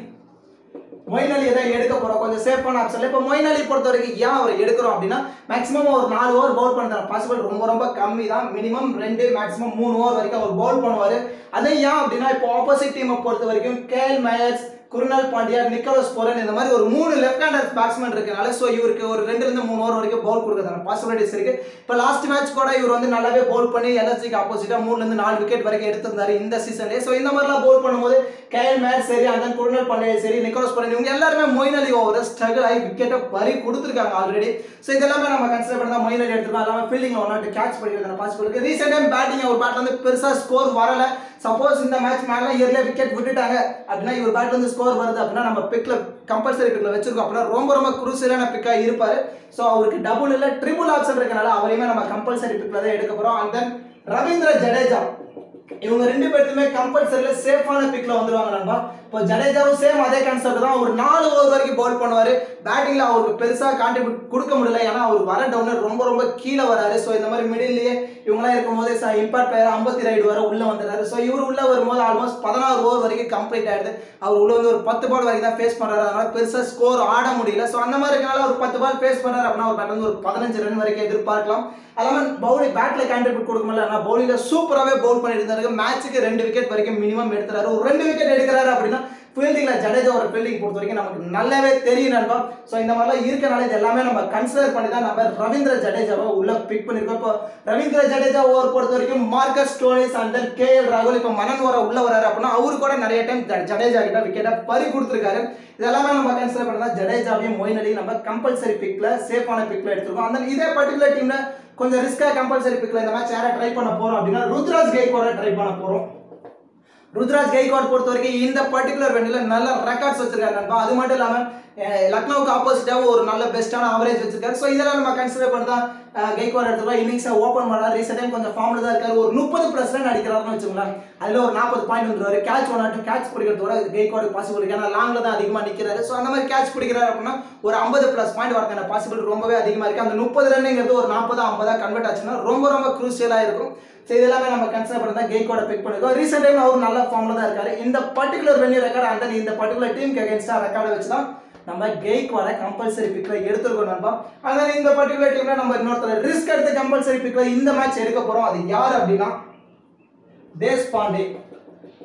Speaker 1: மொயின் அலி எதாவது எடுக்க போறோம் கொஞ்சம் சேஃபான ஆப்ஷன் இப்போ மொயின் அலி பொறுத்த வரைக்கும் ஏன் அவர் எடுக்கிறோம் அப்படின்னா மேக்ஸிமம் ஒரு நாலு ஓவர் பவுல் பண்ணுற பாசிபிள் ரொம்ப ரொம்ப கம்மி தான் மினிமம் ரெண்டு மேக்ஸிமம் மூணு ஓவர் வரைக்கும் அவர் பவுல் பண்ணுவார் அதே ஏன் அப்படின்னா இப்போ ஆப்போசிட் டீமை பொறுத்த வரைக்கும் Kyle Mayers Krunal Pandya Nicholas Pooran இந்த மாதிரி ஒரு மூணு லெஃப்ட் ஹேண்டர் பேட்ஸ்மேன் இருக்கனால ஸோ இவருக்கு ஒரு ரெண்டுல இருந்து மூணு ஓவர் வரைக்கும் பவுல் கொடுக்கறதான பாசிபிலிட்டிஸ் இருக்கு இப்போ லாஸ்ட் மேட்ச் கூட இவர் வந்து நல்லாவே பவுல் பண்ணி எல்எஸ்ஜிக்கு ஆப்போசிட்டா மூணுல இருந்து நாலு விக்கெட் வரைக்கும் எடுத்திருந்தாரு இந்த சீசன்லேயே ஸோ இந்த மாதிரிலாம் பவுல் பண்ணும்போது கேஎல் மேட் சரி அந்த குருணால் பாண்டியா சரி நிக்கோலஸ் போரன் இவங்க எல்லாருமே மொயின் அலி ஓவர் ஸ்ட்ரகிள் ஆகி விக்கெட்டை பறி கொடுத்துருக்காங்க ஆல்ரெடி ஸோ இதெல்லாமே நம்ம கன்சிடர் பண்ணி தான் மொயின் அலி எடுத்துருக்கோம் எல்லாமே ஃபீல்டிங் ஒன் நாட்டு கேட்ச் பண்ணிக்கிறதான பாசிபிள் இருக்கு ரீசெண்ட் டைம் பேட்டிங் ஒரு பேட்ல வந்து பெருசா ஸ்கோர் வரல சப்போஸ் இந்த மேட்ச் மேல இயர்ல விக்கெட் விட்டுட்டாங்க அப்படின்னா இவர் பேட்ல இருந்து ஸ்கோர் வருது அப்படின்னா நம்ம பிக்ல கம்பல்சரி பிக்ல வச்சிருக்கோம் அப்படின்னா ரொம்ப ரொம்ப குரூசியலான பிக்கா இருப்பாரு ஸோ அவருக்கு டபுள் இல்ல ட்ரிபிள் ஆப்ஷன் இருக்கனால அவரையுமே நம்ம கம்பல்சரி பிக்ல தான் எடுக்க போறோம் அண்ட் தென் ரவீந்திர ஜடேஜா இவங்க ரெண்டு பேர்த்துமே கம்பல்சரியில சேஃபான பிக்ல வந்துருவாங்க நண்பா இப்போ ஜடேஜாவும் சேம் அதே கான்செப்ட் தான் ஒரு நாலு ஓவர் வரைக்கும் பவுல் பண்ணுவாரு பேட்டிங்ல அவருக்கு பெருசா கான்ட்ரிபியூட் கொடுக்க முடியல ஏன்னா அவர் வர டவுன் ரொம்ப ரொம்ப கீழே வராரு ஸோ இந்த மாதிரி மிடில்லையே இவங்களாம் இருக்கும்போது இம்பாக்ட் பிளேயர் ஐம்பத்தி ரைடு வர உள்ள வந்துடுறாரு ஸோ இவர் உள்ள வரும்போது ஆல்மோஸ்ட் பதினாறு ஓவர் வரைக்கும் கம்ப்ளீட் ஆயிடுது அவர் உள்ள வந்து ஒரு பத்து பால் வரைக்கும் தான் ஃபேஸ் பண்றாரு அதனால பெருசா ஸ்கோர் ஆட முடியல ஸோ அந்த மாதிரி இருக்கனால ஒரு பத்து பால் ஃபேஸ் பண்றாரு அப்படின்னா ஒரு பேட்ல ஒரு பதினஞ்சு ரன் வரைக்கும் எதிர்பார்க்கலாம் அல்லாமல் பவுலிங் பேட்ல கான்ட்ரிபியூட் கொடுக்க முடியல ஆனால் பவுலிங்ல சூப்பராகவே பவுல் பண்ணியிருந்தாரு மேட்ச்சுக்கு ரெண்டு விக்கெட் வரைக்கும் மினிமம் எடுத்துறாரு ஒரு ரெண்டு விக்கெட் எடுக்கிறாரு அப்படின்னா ஃபீல்டிங்ல ஜடேஜாவோட ஃபீல்டிங் பொறுத்த வரைக்கும் நமக்கு நல்லாவே தெரியும் நண்பா ஸோ இந்த மாதிரிலாம் இருக்கனால இது எல்லாமே நம்ம கன்சிடர் பண்ணி தான் நம்ம ரவீந்திர ஜடேஜாவை உள்ள பிக் பண்ணிருக்கோம் இப்போ ரவீந்திர ஜடேஜா ஓவர் பொறுத்த வரைக்கும் Marcus Stoinis and then K L ராகுல் இப்போ மனன் வர உள்ள வராரு அப்படின்னா அவரு கூட நிறைய டைம் ஜடேஜா கிட்ட விக்கெட்டை பறி கொடுத்துருக்காரு இதெல்லாமே நம்ம கன்சிடர் பண்ணி தான் ஜடேஜாவையும் மொயின் அலியும் நம்ம கம்பல்சரி பிக்ல சேஃபான பிக்ல எடுத்திருக்கோம் அந்த இதே பர்டிகுலர் டீம்ல கொஞ்சம் ரிஸ்கா கம்பல்சரி பிக்ல இந்த மேட்ச் யாரை ட்ரை பண்ண போறோம் அப்படின்னா ருத்ராஜ் கெய்கோட ட்ரை பண்ண போறோம் ருத்ராஜ் கெய்க்வாட் பொறுத்த வரைக்கும் இந்த பர்டிகுலர் வெண்டில நல்ல ரெக்கார்ட்ஸ் வச்சிருக்காரு நண்பா அது மட்டும் இல்லாம அஹ், லக்னோவுக்கு ஆப்போசிட்டாவும் ஒரு நல்ல பெஸ்ட்டான அவரேஜ் வச்சிருக்காரு ஸோ இதெல்லாம் நம்ம கன்சிடர் பண்ணி தான் கெய்க்வாட் எடுத்துருவா இன்னிங்ஸை ஓப்பன் பண்ணாரு ரீசெண்ட் டைம் கொஞ்சம் ஃபார்ம்ல தான் இருக்காரு ஒரு முப்பது ப்ளஸ் ரன் அடிக்கிறாருன்னு வச்சுங்களேன் அதுல ஒரு நாற்பது பாயிண்ட் வந்துருவாரு கேட்ச் ஒன் கேட்ச் பிடிக்கிறதோட கெய்க்வாட் பாசிபிள் இருக்கு ஏன்னா லாங்ல தான் அதிகமாக நிற்கிறாரு ஸோ அந்த மாதிரி கேட்ச் பிடிக்கிறாரு அப்படின்னா ஒரு ஐம்பது ப்ளஸ் பாயிண்ட் வரக்கான பாசிபிள் ரொம்பவே அதிகமாக இருக்கு அந்த முப்பது ரன்னுங்கிறது ஒரு நாற்பது ஐம்பதா கன்வெர்ட் ஆச்சுன்னா ரொம்ப ரொம்ப குரூசியலாக இருக்கும் ஸோ இதெல்லாமே நம்ம கன்சிடர் பண்ணி தான் கேக்கோட பிக் பண்ணிருக்கோம் ரீசெண்ட் டைம் அவர் நல்ல ஃபார்ம்ல தான் இருக்காரு இந்த பர்டிகுலர் வென்யூ ரெக்கார்ட் அந்த இந்த பர்டிகுலர் டீமுக்கு அகேன்ஸ்டா ரெக்கார்டை வச்சு தான் நம்ம கெய்க்வாட கம்பல்சரி பிக்ல எடுத்துருக்கோம் நண்பா அதனால இந்த பர்டிகுலர் டீம்ல நம்ம இன்னொருத்தர் ரிஸ்க் எடுத்து கம்பல்சரி பிக்ல இந்த மேட்ச் எடுக்க போறோம் அது யார் அப்படின்னா தேஷ் பாண்டே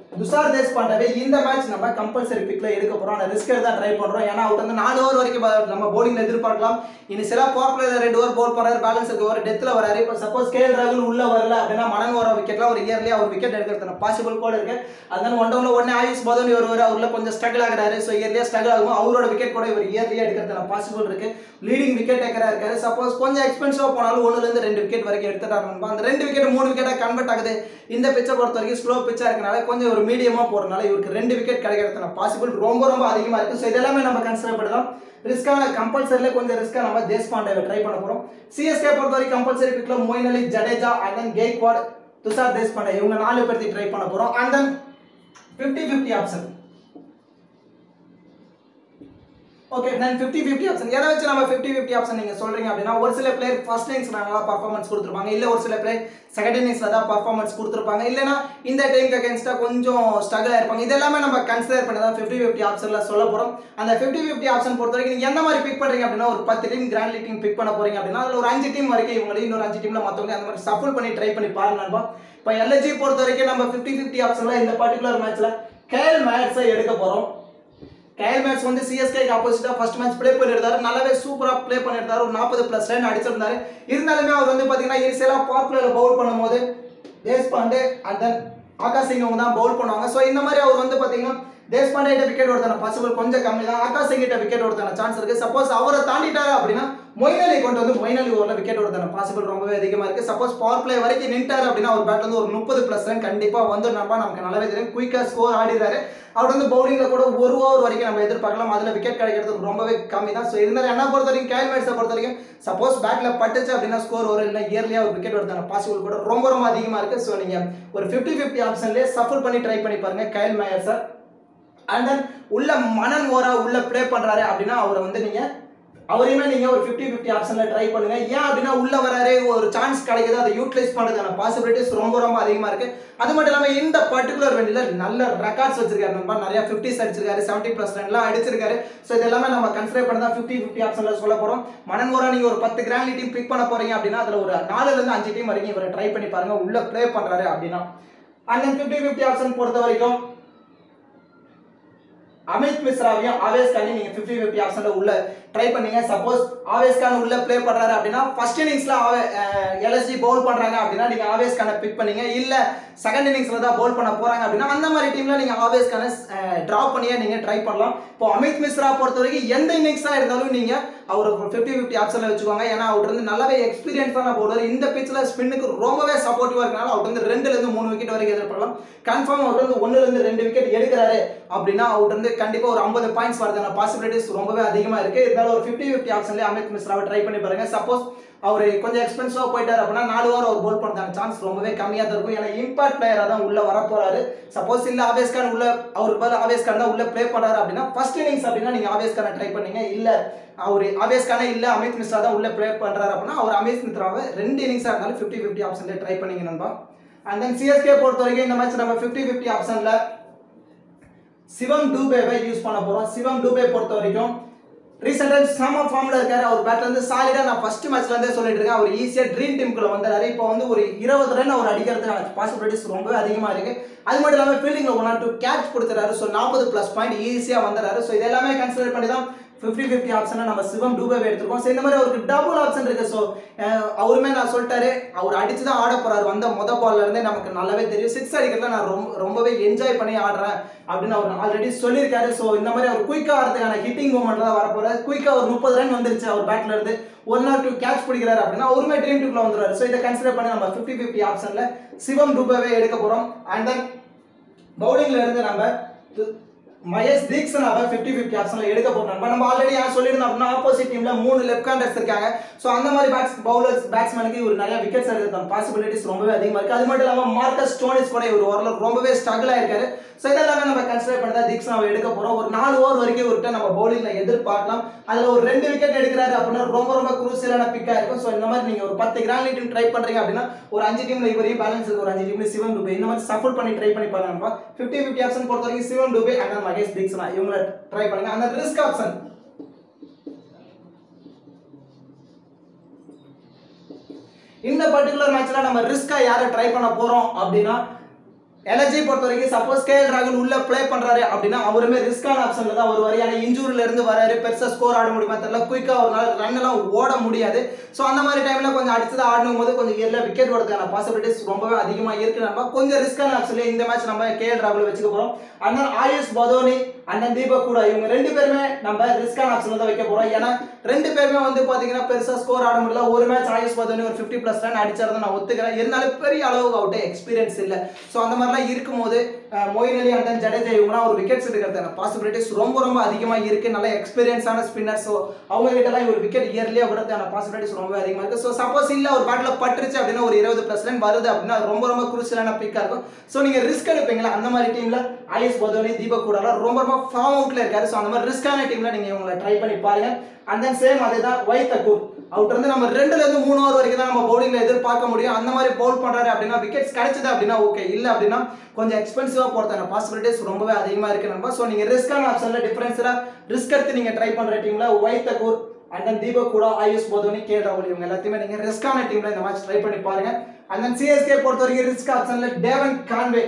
Speaker 1: துஷார் தேஷ்பாண்டே இந்த மேட்ச் நம்ம கம்பல்சரி பிக்ல எடுக்க போறோம் ஆனால் ரிஸ்க் எடுத்து ட்ரை பண்றோம் ஏன்னா அவர் வந்து நாலு ஓவர் வரைக்கும் ப- நம்ம bowlingல எதிர்பார்க்கலாம் இனி சில பவர் பிளேயர் ரெண்டு ஓவர் போல் போறாரு பேலன்ஸ் இருக்க ஒரு டெத்ல வராரு இப்போ சப்போஸ் கே ராகுல் உள்ள வரல அப்படின்னா மனன் வர விக்கெட்லாம் ஒரு இயர்லி அவர் விக்கெட் எடுக்கிறது பாசிபிள் கூட இருக்கு அதனால ஒன் டவுன்ல உடனே ஆயுஷ் பதோனி வருவார் அவர்ல கொஞ்சம் ஸ்ட்ரகிள் ஆகுறாரு ஸோ இயர்லியா ஸ்ட்ரகிள் ஆகும் அவரோட விக்கெட் கூட இவர் இயர்லியா எடுக்கிறது பாசிபிள் இருக்கு லீடிங் விக்கெட் டேக்கரா இருக்காரு சப்போஸ் கொஞ்சம் எக்ஸ்பென்சிவா போனாலும் ஒண்ணுல இருந்து ரெண்டு விக்கெட் வரைக்கும் எடுத்துட்டாரு அந்த ரெண்டு விக்கெட் மூணு விக்கெட்டா கன்வெர்ட் ஆகுது இந்த பிச்சை பொறுத்த வரைக்கும் ஸ்லோ பிச்சா இருக்கனால கொஞ்சம் ஒரு மீடியமா போறதுனால இவருக்கு ரெண்டு விக்கெட் கிடைக்கிறதுன பாசிபிள் ரொம்ப ரொம்ப அதிகமா இருக்கு ஸோ இதெல்லாமே நம்ம கன்சிடர் பண்ணலாம் ரிஸ்கான கம்பல்சரியில் கொஞ்சம் ரிஸ்கா நம்ம தேஷ்பாண்டேவை ட்ரை பண்ண போறோம் சிஎஸ்கே பொறுத்த வரைக்கும் கம்பல்சரி பிக்ல Moeen Ali Jadeja and then Gaikwad Tushar Deshpande இவங்க நாலு பேர்த்தி ட்ரை பண்ண போறோம் and then fifty fifty option okay நான் ஃபிஃப்டி ஃபிஃப்டி ஆப்ஷன் எதை வச்சு நம்ம ஃபிஃப்டி ஃபிஃப்டி ஆப்ஷன் நீங்கள் சொல்கிறீங்க அப்படின்னா ஒரு சில பிளேயர் ஃபர்ஸ்ட் இன்னிங்ஸ் நல்லா பர்ஃபார்மன்ஸ் கொடுத்துருப்பாங்க இல்லை ஒரு சில பிளேயர் செகண்ட் இன்னிங்ஸில் தான் பர்ஃபார்மன்ஸ் கொடுத்துருப்பாங்க இல்லைனா இந்த டைம்க்கு அகேன்ஸ்டாக கொஞ்சம் ஸ்ட்ரகிள் ஆயிருப்பாங்க இதெல்லாமே நம்ம கன்சிடர் பண்ணி தான் ஃபிஃப்டி ஃபிஃப்டி ஆப்ஷனில் சொல்ல போகிறோம் அந்த ஃபிஃப்டி ஃபிஃப்டி ஆப்ஷன் பொறுத்த வரைக்கும் நீங்கள் எந்த மாதிரி பிக் பண்ணுறீங்க அப்படின்னா ஒரு பத்து team grand league team pick பண்ண போறீங்க அப்படின்னா அதில் ஒரு அஞ்சு டீம் வரைக்கும் இவங்க இன்னொரு அஞ்சு டீமில் மற்றவங்க அந்த மாதிரி சஃபுல் பண்ணி ட்ரை பண்ணி பாருங்க நண்பா இப்போ எல்எஜி பொறுத்த வரைக்கும் நம்ம ஃபிஃப்டி ஃபிஃப்டி ஆப்ஷனில் இந்த பர்டிகுலர் மேட்ச்சில் கேஎல் மேட்ஸை எடுக்க போகிறோம் கயல் மேட்ச் வந்து சிஎஸ்கே ஆப்போசிட்டா ஃபர்ஸ்ட் மேட்ச் ப்ளே பண்ணியிருந்தாரு நல்லாவே சூப்பரா ப்ளே பண்ணியிருந்தாரு ஒரு நாற்பது பிளஸ் ரன் அடிச்சிருந்தாரு இருந்தாலுமே அவர் வந்து பாத்தீங்கன்னா இனிஷியலா பவர் பிளேல பவுல் பண்ணும்போது தேஷ்பாண்டே அண்ட் தென் ஆகாஷ் சிங் அவங்க தான் பவுல் பண்ணுவாங்க ஸோ இந்த மாதிரி அவர் வந்து பாத்தீங்கன்னா தேஷ்பாண்டே கிட்ட விக்கெட் ஓடுதான பாசிபிள் கொஞ்சம் கம்மி தான் ஆகாஷ் சிங் கிட்ட விக்கெட் ஓடுதான சான்ஸ் இருக்கு சப்போஸ் அவரை தாண்டிட்டாரு அப்படின்னா மொயின் அலி கொண்டு வந்து மொயின் அலி ஓவரில் விக்கெட் ஓடுதான பாசிபிள் ரொம்பவே அதிகமா இருக்கு சப்போஸ் பவர் பிளே வரைக்கும் நின்ட்டாரு அப்படின்னா அவர் பேட்ல வந்து ஒரு முப்பது பிளஸ் ரன் கண்டிப்பா வந்து நம்ம நமக்கு நல்லாவே தெரியும் குயிக்கா ஸ்கோர் ஆடிடுறாரு அவர் வந்து பவுலிங்ல கூட ஒரு ஓவர் வரைக்கும் நம்ம எதிர்பார்க்கலாம் அதுல விக்கெட் கிடைக்கிறது ரொம்பவே கம்மி தான் ஸோ இருந்தாலும் என்ன பொறுத்த வரைக்கும் கேல் மேட்ஸை பொறுத்த வரைக்கும் சப்போஸ் பேட்ல பட்டுச்சு அப்படின்னா ஸ்கோர் வரும் இல்லை இயர்லியா ஒரு விக்கெட் வருதான பாசிபிள் கூட ரொம்ப ரொம்ப அதிகமா இருக்கு ஸோ நீங்க ஒரு ஃபிஃப்டி ஃபிஃப்டி ஆப்ஷன்லேயே சஃபர் பண்ணி ட்ரை பண்ணி பாருங்க Kyle Mayer sir and then உள்ள மனன் ஓரா உள்ள ப்ளே பண்றாரு அப்படின்னா அவரை வந்து நீங்க அவரையுமே நீங்க ஒரு ஃபிஃப்டி ஃபிஃப்டி ஆப்ஷன்ல ட்ரை பண்ணுங்க ஏன் அப்படின்னா உள்ள வராரு ஒரு சான்ஸ் கிடைக்குது அதை யூட்டிலைஸ் பண்றதுக்கான பாசிபிலிட்டிஸ் ரொம்ப ரொம்ப அதிகமா இருக்கு அது மட்டும் இல்லாம இந்த பர்டிகுலர் வெண்டில நல்ல ரெக்கார்ட்ஸ் வச்சிருக்காரு நண்பா நிறைய ஃபிஃப்டிஸ் அடிச்சிருக்காரு செவன்டி பிளஸ் ரன்லாம் அடிச்சிருக்காரு ஸோ இது எல்லாமே நம்ம கன்சிடர் பண்ணி தான் ஃபிஃப்டி ஃபிஃப்டி ஆப்ஷன்ல சொல்ல போறோம் மனன் ஓரா நீங்க ஒரு பத்து கிராண்ட் டீம் பிக் பண்ண போறீங்க அப்படின்னா அதுல ஒரு நாலுல இருந்து அஞ்சு டீம் வரைக்கும் இவரை ட்ரை பண்ணி பாருங்க உள்ள ப்ளே பண்றாரு அப்படின்னா and then fifty fifty option பொறுத்த வரைக்கும் அமித் மிஸ்ராவையும் ஆவேஸ் கானையும் நீங்க 50 50 ஆப்ஷன்ல உள்ள ட்ரை பண்ணீங்க சப்போஸ் ஆவேஸ் கான் உள்ள ப்ளே பண்றாரு அப்படின்னா ஃபர்ஸ்ட் இன்னிங்ஸ்ல எல்எஸ்ஜி பவுல் பண்றாங்க அப்படின்னா நீங்க ஆவேஸ் கானை பிக் பண்ணீங்க இல்ல செகண்ட் இன்னிங்ஸ்ல தான் பவுல் பண்ண போறாங்க அப்படின்னா அந்த மாதிரி டீம்ல நீங்க ஆவேஸ் கானை டிராப் பண்ணியே நீங்க ட்ரை பண்ணலாம் இப்போ அமித் மிஸ்ரா பொறுத்த வரைக்கும் எந்த இன்னிங்ஸா இருந்தாலும் நீங்க அவர் ஃபிஃப்டி ஃபிஃப்டி ஆப்ஷன்ல வச்சுக்கோங்க ஏன்னா அவர் வந்து நல்லாவே எக்ஸ்பீரியன்ஸான பவுலர் இந்த பிச்சில் ஸ்பின்னுக்கு ரொம்பவே சப்போர்ட்டிவா இருக்கனால அவர் வந்து ரெண்டுல இருந்து மூணு விக்கெட் வரைக்கும் எதிர்பார்க்கலாம் கன்ஃபார்ம் அவர் வந்து ஒண்ணுல இருந்து ரெண்டு விக்கெட் எடுக்கிறாரு அப்படின்னா அவர் வந்து கண்டிப்பா ஒரு ஐம்பது பாயிண்ட்ஸ் வரதுக்கான பாசிபிலிட்டிஸ் ரொம்பவே அதிகமா இருக்கு இருந்தாலும் ஒரு ஃபிஃப்டி ஃபிஃப்டி ஆப்ஷன்லேயே அமித் மிஸ்ராவை ட்ரை பண்ணி பாருங்க சப்போஸ் அவர் கொஞ்சம் எக்ஸ்பென்சிவா போயிட்டாரு அப்படின்னா நாலு ஓவர் அவர் போல் பண்ணுறதுக்கான சான்ஸ் ரொம்பவே கம்மியா தான் இருக்கும் ஏன்னா இம்பாக்ட் பிளேயரா தான் உள்ள வர போறாரு சப்போஸ் இல்ல ஆவேஸ் கான் உள்ள அவருக்கு பதில் ஆவேஸ் கான் தான் உள்ள ப்ளே பண்றாரு அப்படின்னா ஃபர்ஸ்ட் இன்னிங்ஸ் அப்படின்னா நீங்க ஆவேஸ் கானை ட்ரை பண்ணீங்க இல்ல அவர் ஆவேஸ் கானே இல்ல அமித் மிஸ்ரா தான் உள்ள ப்ளே பண்றாரு அப்படின்னா அவர் அமித் மிஸ்ராவை ரெண்டு இன்னிங்ஸா இருந்தாலும் ஃபிஃப்டி ஃபிஃப்டி ஆப்ஷன்ல ட்ரை பண்ணீங்க நண்பா அண்ட் தென் சிஎஸ்கே பொறுத்த வரைக்கும் இந்த மேட்ச் நம்ம ஃபிஃப்டி ஃபிஃப்டி ஆப்ஷன்ல சிவம் டூபேவை யூஸ் பண்ண போறோம் சிவம் டூபே பொறுத்த வரைக்கும் ரீசெண்டாக செம ஃபார்ம்ல இருக்காரு அவர் பேட்ல இருந்து சாலிடா நான் ஃபர்ஸ்ட் மேட்ச்ல இருந்தே சொல்லிட்டு இருக்கேன் அவர் ஈஸியா ட்ரீம் டீமுக்குள்ள வந்தாரு இப்போ வந்து ஒரு இருபது ரன் அவர் அடிக்கிறதுக்கான பாசிபிலிட்டிஸ் ரொம்ப அதிகமா இருக்கு அது மட்டும் இல்லாம ஃபீல்டிங்ல ஒன் ஆர் டூ கேட்ச் கொடுத்துறாரு ஸோ நாற்பது பிளஸ் பாயிண்ட் ஈஸியா வந்துறாரு ஸோ இது எல்லாமே கன்சிடர் பண்ணி தான் ஃபிஃப்டி ஃபிஃப்டி ஆப்ஷனை நம்ம சிவம் டூபாவே எடுத்துருக்கோம் ஸோ இந்த மாதிரி அவருக்கு டபுள் ஆப்ஷன் இருக்கு ஸோ அவருமே நான் சொல்லிட்டாரு அவர் அடிச்சு தான் ஆட போறாரு வந்த மொத பால்ல இருந்தே நமக்கு நல்லாவே தெரியும் சிக்ஸ் அடிக்கிறதுல நான் ரொம்ப ரொம்பவே என்ஜாய் பண்ணி ஆடுறேன் அப்படின்னு அவர் ஆல்ரெடி சொல்லியிருக்காரு ஸோ இந்த மாதிரி அவர் குயிக்கா ஆடுறதுக்கான ஹிட்டிங் மூமெண்ட்ல தான் வரப்போறாரு குயிக்கா ஒரு முப்பது ரன் வந்துருச்சு அவர் பேட்ல இருந்து ஒன் ஆர் டூ கேட்ச் பிடிக்கிறாரு அப்படின்னா அவருமே ட்ரீம் டீம்ல வந்துருவாரு ஸோ இதை கன்சிடர் பண்ணி நம்ம ஃபிஃப்டி ஃபிஃப்டி ஆப்ஷன்ல சிவம் டூபாவே எடுக்க போறோம் அண்ட் தென் பவுலிங்ல இருந்து நம்ம து- மகேஷ் தீக்ஷனாவை ஃபிஃப்டி ஃபிஃப்டி ஆப்ஷன்ல எடுக்க போறோம் நம்ம நம்ம ஆல்ரெடி ஏன் சொல்லியிருந்தோம் அப்படின்னா ஆப்போசிட் டீம்ல மூணு லெஃப்ட் ஹேண்டர்ஸ் இருக்காங்க ஸோ அந்த மாதிரி பேட்ஸ் பவுலர்ஸ் பேட்ஸ்மேனுக்கு இவர் நிறைய விக்கெட்ஸ் எடுக்கிறதுக்கான பாசிபிலிட்டிஸ் ரொம்பவே அதிகமா இருக்கு அது மட்டும் இல்லாம மார்க்கஸ் ஸ்டோனிஸ் கூட இவர் ஓரளவு ரொம்பவே ஸ்ட்ரகிள் ஆயிருக்காரு ஸோ இதெல்லாமே நம்ம கன்சிடர் பண்ணி தான் தீக்ஷனாவை எடுக்க போறோம் ஒரு நாலு ஓவர் வரைக்கும் இவர்கிட்ட நம்ம பவுலிங்ல எதிர்பார்க்கலாம் அதுல ஒரு ரெண்டு விக்கெட் எடுக்கிறாரு அப்படின்னா ரொம்ப ரொம்ப குரூசியலான பிக்கா இருக்கும் ஸோ இந்த மாதிரி நீங்க ஒரு பத்து கிராண்ட் டீம் ட்ரை பண்றீங்க அப்படின்னா ஒரு அஞ்சு டீம்ல இவரையும் பேலன்ஸ் இருக்கு ஒரு அஞ்சு டீம்ல சிவன் டூபே இந்த மாதிரி சஃபுல் பண்ணி ட்ரை பண்ணி பாருங்க ஃபிஃப்டி ஃபிஃப்டி ஆப்ஷன் பொறுத்த வரைக்கும் சிவன் டூபே அண்ட் மகேஷ் தீக்ஷனா இவங்களை ட்ரை பண்ணுங்க அந்த ரிஸ்க் ஆப்ஷன் இந்த பர்டிகுலர் மேட்ச்ல நம்ம ரிஸ்கா யாரை ட்ரை பண்ண போறோம் அப்படின்னா எனர்ஜி பொறுத்த வரைக்கும் சப்போஸ் கே எல் ராகுல் உள்ள ப்ளே பண்றாரு அப்படின்னா அவருமே ரிஸ்கான ஆப்ஷன்ல தான் வருவார் ஏன்னா இன்ஜூரில இருந்து வராரு பெருசா ஸ்கோர் ஆட முடியுமா தெரியல குயிக்கா அவரால் ரன் எல்லாம் ஓட முடியாது ஸோ அந்த மாதிரி டைம்ல கொஞ்சம் அடுத்தது ஆடணும் போது கொஞ்சம் எல்லாம் விக்கெட் வரதுக்கான பாசிபிலிட்டிஸ் ரொம்பவே அதிகமா இருக்கு நம்ம கொஞ்சம் ரிஸ்கான ஆப்ஷன்ல இந்த மேட்ச் நம்ம கே எல் ராகுல் வச்சுக்க போறோம் அண்ணன் ஆயுஷ் பதோனி அண்ணன் தீபக் கூட இவங்க ரெண்டு பேருமே நம்ம ரிஸ்கான ஆப்ஷன்ல தான் வைக்க போறோம் ஏன்னா ரெண்டு பேருமே வந்து பாத்தீங்கன்னா பெருசா ஸ்கோர் ஆட முடியல ஒரு மேட்ச் ஆயுஷ் பதோனி ஒரு ஃபிஃப்டி பிளஸ் ரன் அடிச்சாரு நான் ஒத்துக்கிறேன் இருந்தாலும் பெரிய அளவுக்கு அவர்கிட்ட எக்ஸ்பீரியன்ஸ் இல்லை ஸோ அந்த மாதிரிலாம் இருக்கும்போது அஹ், Moeen Ali and then Jadeja இவங்கலாம் ஒரு விக்கெட்ஸ் எடுக்கிறதுக்கான பாசிபிலிட்டிஸ் ரொம்ப ரொம்ப அதிகமாக இருக்கு நல்ல எக்ஸ்பீரியன்ஸான ஸ்பின்னர் ஸோ அவங்க கிட்டலாம் ஒரு விக்கெட் இயர்லியாக விடுறதுக்கான பாசிபிலிட்டிஸ் ரொம்ப அதிகமாக இருக்கு ஸோ சப்போஸ் இல்லை ஒரு பேட்டில் பட்டுருச்சு அப்படின்னா ஒரு இருபது ப்ளஸ் ரன் வருது அப்படின்னா அது ரொம்ப ரொம்ப குரூசியலான பிக்காக இருக்கும் ஸோ நீங்கள் ரிஸ்க் எடுப்பீங்களா அந்த மாதிரி டீமில் ஐஎஸ் பதோனி தீபக் கூடலாம் ரொம்ப ரொம்ப ஃபார்ம் அவுட்ல இருக்காரு ஸோ அந்த மாதிரி ரிஸ்கான டீமில் நீங்கள் இவங்களை ட்ரை பண்ணி பாருங்க அண்ட் தென் சேம் அதே தான் வை தக்கூர் அவுட் இருந்து நம்ம ரெண்டுல இருந்து மூணு ஓவர் வரைக்கும் தான் நம்ம பவுலிங்ல எதிர்பார்க்க முடியும் அந்த மாதிரி பவுல் பண்றாரு அப்படின்னா விக்கெட்ஸ் கிடைச்சது அப்படின்னா ஓகே இல்ல அப்படின்னா கொஞ்சம் எக்ஸ்பென்சிவா போறதான பாசிபிலிட்டிஸ் ரொம்பவே அதிகமா இருக்கு நம்ம ஸோ நீங்க ரிஸ்கான ஆப்ஷன்ல டிஃபரன்ஸ்ல ரிஸ்க் எடுத்து நீங்க ட்ரை பண்ற டீம்ல வை தக்கூர் அண்ட் தென் தீபக் கூட ஆயுஷ் போதோனி கே ராகுல் இவங்க எல்லாத்தையுமே நீங்க ரிஸ்கான டீம்ல இந்த மேட்ச் ட்ரை பண்ணி பாருங்க அண்ட் தென் சிஎஸ்கே பொறுத்த வரைக்கும் ரிஸ்க் ஆப்ஷன்ல டேவன் கான்வே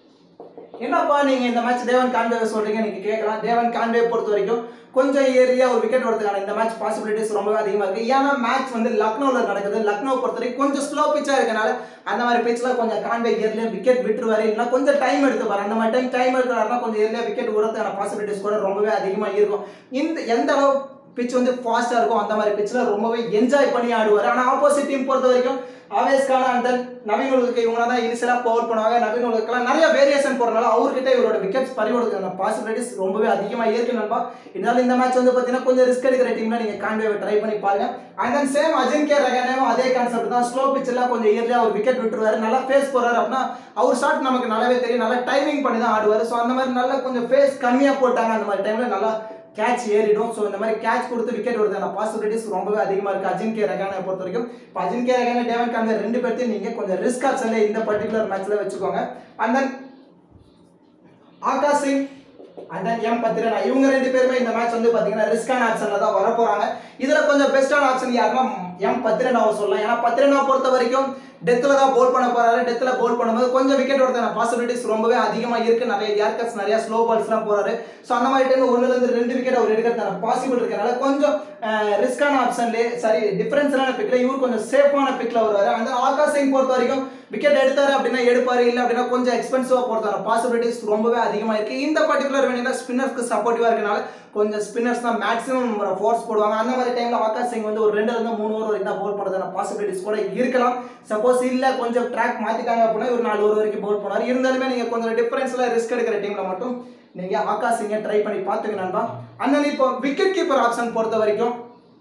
Speaker 1: என்னப்பா நீங்க இந்த மேட்ச் தேவன் கான்வே சொல்றீங்க நீங்க கேட்கலாம் தேவன் கான்வே பொறுத்த வரைக்கும் கொஞ்சம் ஏரியா ஒரு விக்கெட் வரதுக்கான இந்த மேட்ச் பாசிபிலிட்டிஸ் ரொம்பவே அதிகமா இருக்கு ஏன்னா மேட்ச் வந்து லக்னோல நடக்குது லக்னோ பொறுத்த வரைக்கும் கொஞ்சம் ஸ்லோ பிச்சா இருக்கனால அந்த மாதிரி பிச்சில் கொஞ்சம் கான்வே ஏர்லியா விக்கெட் விட்டுருவாரு இல்லைன்னா கொஞ்சம் டைம் எடுத்துப்பாரு அந்த மாதிரி டைம் டைம் எடுக்கிறாருன்னா கொஞ்சம் ஏர்லியா விக்கெட் விடுறதுக்கான பாசிபிலிட்டிஸ் கூட ரொம்பவே அதிகமா இருக்கும் இந்த எந்த அளவு பிச் வந்து ஃபாஸ்டா இருக்கும் அந்த மாதிரி பிச்சில் ரொம்பவே என்ஜாய் பண்ணி ஆடுவார் ஆனா ஆப்போசிட் டீம் பொறுத்த வரைக்கும் ஆவேஸ் கான் அண்ட் தென் நவீன் உலகுக்கு இவங்க தான் இனிஷியலாக பவர் பண்ணுவாங்க நவீன் உலகத்துக்குலாம் நிறைய வேரியேஷன் போறதுனால அவர்கிட்ட இவரோட விக்கெட்ஸ் பறிவதுக்கான பாசிபிலிட்டிஸ் ரொம்பவே அதிகமாக இருக்கு நண்பா இருந்தாலும் இந்த மேட்ச் வந்து பார்த்தீங்கன்னா கொஞ்சம் ரிஸ்க் எடுக்கிற டீம்ல நீங்க கான்வேவை ட்ரை பண்ணி பாருங்க அண்ட் தென் சேம் அஜின்கே ரகானேவும் அதே கான்செப்ட் தான் ஸ்லோ பிச்சில் கொஞ்சம் இயர்லியாக ஒரு விக்கெட் விட்டுருவாரு நல்லா ஃபேஸ் போறாரு அப்படின்னா அவர் ஷாட் நமக்கு நல்லாவே தெரியும் நல்லா டைமிங் பண்ணி தான் ஆடுவார் ஸோ அந்த மாதிரி நல்லா கொஞ்சம் ஃபேஸ் கம்மியாக போட்டாங்க அந்த மாதிரி டைம்ல நல்லா கேட்ச் ஏறிடும் ஸோ இந்த மாதிரி கேட்ச் கொடுத்து விக்கெட் வருதான பாசிபிலிட்டிஸ் ரொம்பவே அதிகமாக இருக்கு அஜின்கே ரகானை பொறுத்த வரைக்கும் இப்போ அஜின்கே ரகானே டேவன் கான்வே ரெண்டு பேர்த்தையும் நீங்கள் கொஞ்சம் ரிஸ்க் ஆப்ஷன்ல இந்த பர்டிகுலர் மேட்ச்ல வச்சுக்கோங்க and then Akash Singh and then M Pathirana இவங்க ரெண்டு பேருமே இந்த மேட்ச் வந்து பார்த்தீங்கன்னா ரிஸ்கான ஆப்ஷன்ல தான் வர போறாங்க இதுல கொஞ்சம் பெஸ்டான ஆப்ஷன் யாருன்னா எம் பத்திரனாவை சொல்லலாம் ஏன்னா பத்திரனா பொறுத்த வரைக்கும் டெத்தில் தான் போல் பண்ண போறாரு டெத்தில் போல் பண்ணும்போது கொஞ்சம் விக்கெட் வரதான பாசிபிலிட்டிஸ் ரொம்பவே அதிகமாக இருக்கு நிறைய ஏர்கட்ஸ் நிறைய ஸ்லோ பால்ஸ்லாம் போறாரு ஸோ அந்த மாதிரி டைம் ஒன்றுல இருந்து ரெண்டு விக்கெட் அவர் எடுக்கிறதான பாசிபிள் இருக்கனால கொஞ்சம் ரிஸ்கான ஆப்ஷன்லேயே சரி டிஃபரன்ஸான பிக்ல இவர் கொஞ்சம் சேஃபான பிக்ல வருவாரு அந்த ஆகாஷ் சிங் பொறுத்த வரைக்கும் விக்கெட் எடுத்தாரு அப்படின்னா எடுப்பாரு இல்லை அப்படின்னா கொஞ்சம் எக்ஸ்பென்சிவா போறதான பாசிபிலிட்டிஸ் ரொம்பவே அதிகமாக இருக்கு இந்த பர்டிகுலர் வேணும்னா ஸ்பின்னர்ஸ்க்கு சப்போர்ட்டிவா இருக்கனால கொஞ்சம் ஸ்பின்னர்ஸ் தான் மேக்ஸிமம் ஃபோர்ஸ் போடுவாங்க அந்த மாதிரி டைம்ல ஆகாஷ் சிங் வந்து ஒரு ரெண்டுல இருந்து மூணு ஓவர் வரைக்கும் தான் போல் பண்ணுறதான பாசிபிலிட்டிஸ் கூட இருக்கலாம் சப்போஸ் இல்ல கொஞ்சம் ட்ராக் மாத்திட்டாங்க அப்படின்னா ஒரு நாலு ஓவர் வரைக்கும் போல் பண்ணுவார் இருந்தாலுமே நீங்க கொஞ்சம் டிஃபரன்ஸ்ல ரிஸ்க் எடுக்கிற டீம்ல மட்டும் நீங்க ஆகாஷ் சிங்கை ட்ரை பண்ணி பாத்துக்க நண்பா அண்ணன் இப்போ விக்கெட் கீப்பர் ஆப்ஷன் பொறுத்த வரைக்கும்